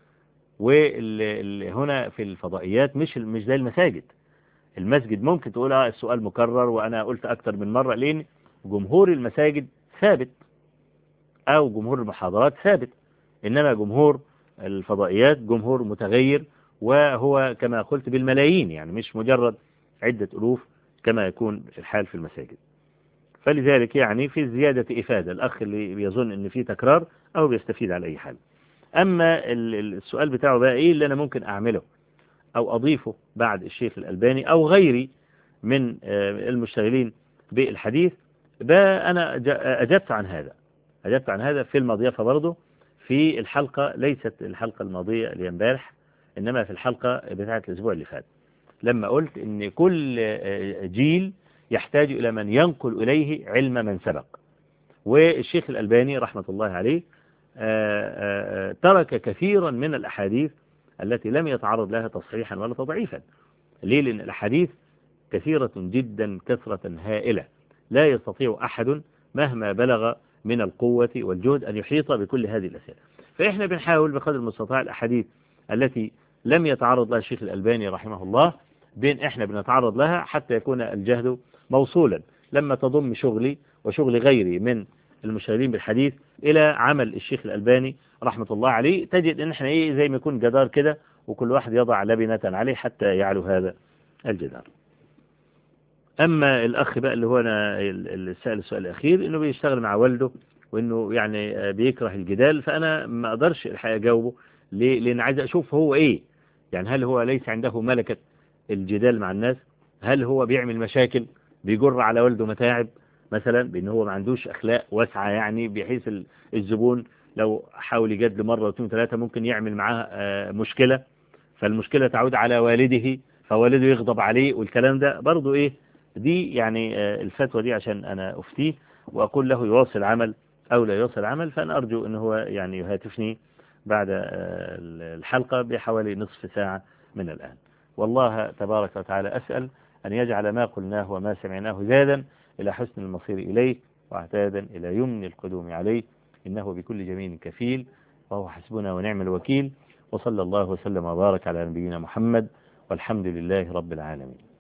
وهنا في الفضائيات مش مش زي المساجد المسجد ممكن تقول آه السؤال مكرر وأنا قلت أكتر من مرة لأن جمهور المساجد ثابت أو جمهور المحاضرات ثابت إنما جمهور الفضائيات جمهور متغير وهو كما قلت بالملايين يعني مش مجرد عدة ألوف كما يكون الحال في المساجد فلذلك يعني في زيادة إفادة الأخ اللي بيظن أن في تكرار أو بيستفيد على أي حال أما السؤال بتاعه بقى إيه اللي أنا ممكن أعمله أو أضيفه بعد الشيخ الألباني أو غيري من المشتغلين بالحديث بقى أنا أجبت عن هذا أجبت عن هذا في المضيفة برضه في الحلقة ليست الحلقة الماضية اللي امبارح إنما في الحلقة بتاعة الأسبوع اللي فات لما قلت إن كل جيل يحتاج إلى من ينقل إليه علم من سبق والشيخ الألباني رحمة الله عليه ترك كثيرا من الأحاديث التي لم يتعرض لها تصحيحا ولا تضعيفا ليه لأن الأحاديث كثيرة جدا كثرة هائلة لا يستطيع أحد مهما بلغ من القوة والجهد أن يحيط بكل هذه الأسئلة فإحنا بنحاول بقدر المستطاع الأحاديث التي لم يتعرض لها الشيخ الألباني رحمه الله بين إحنا بنتعرض لها حتى يكون الجهد موصولا لما تضم شغلي وشغل غيري من المشاهدين بالحديث إلى عمل الشيخ الألباني رحمة الله عليه تجد إن إحنا إيه زي ما يكون جدار كده وكل واحد يضع لبنة عليه حتى يعلو هذا الجدار أما الأخ بقى اللي هو أنا اللي سأل السؤال الأخير إنه بيشتغل مع والده وإنه يعني بيكره الجدال فأنا ما أقدرش الحقيقة أجاوبه ليه؟ لأن عايز أشوف هو إيه يعني هل هو ليس عنده ملكة الجدال مع الناس هل هو بيعمل مشاكل بيجر على والده متاعب مثلا بأن هو ما عندوش أخلاق واسعة يعني بحيث الزبون لو حاول يجادل مرة واثنين ثلاثة ممكن يعمل معاه مشكلة فالمشكلة تعود على والده فوالده يغضب عليه والكلام ده برضو إيه دي يعني الفتوى دي عشان أنا أفتيه وأقول له يواصل عمل أو لا يواصل عمل فأنا أرجو أن هو يعني يهاتفني بعد الحلقة بحوالي نصف ساعة من الآن والله تبارك وتعالى أسأل أن يجعل ما قلناه وما سمعناه زادا إلى حسن المصير إليه واعتادا إلى يمن القدوم عليه إنه بكل جميل كفيل وهو حسبنا ونعم الوكيل وصلى الله وسلم وبارك على نبينا محمد والحمد لله رب العالمين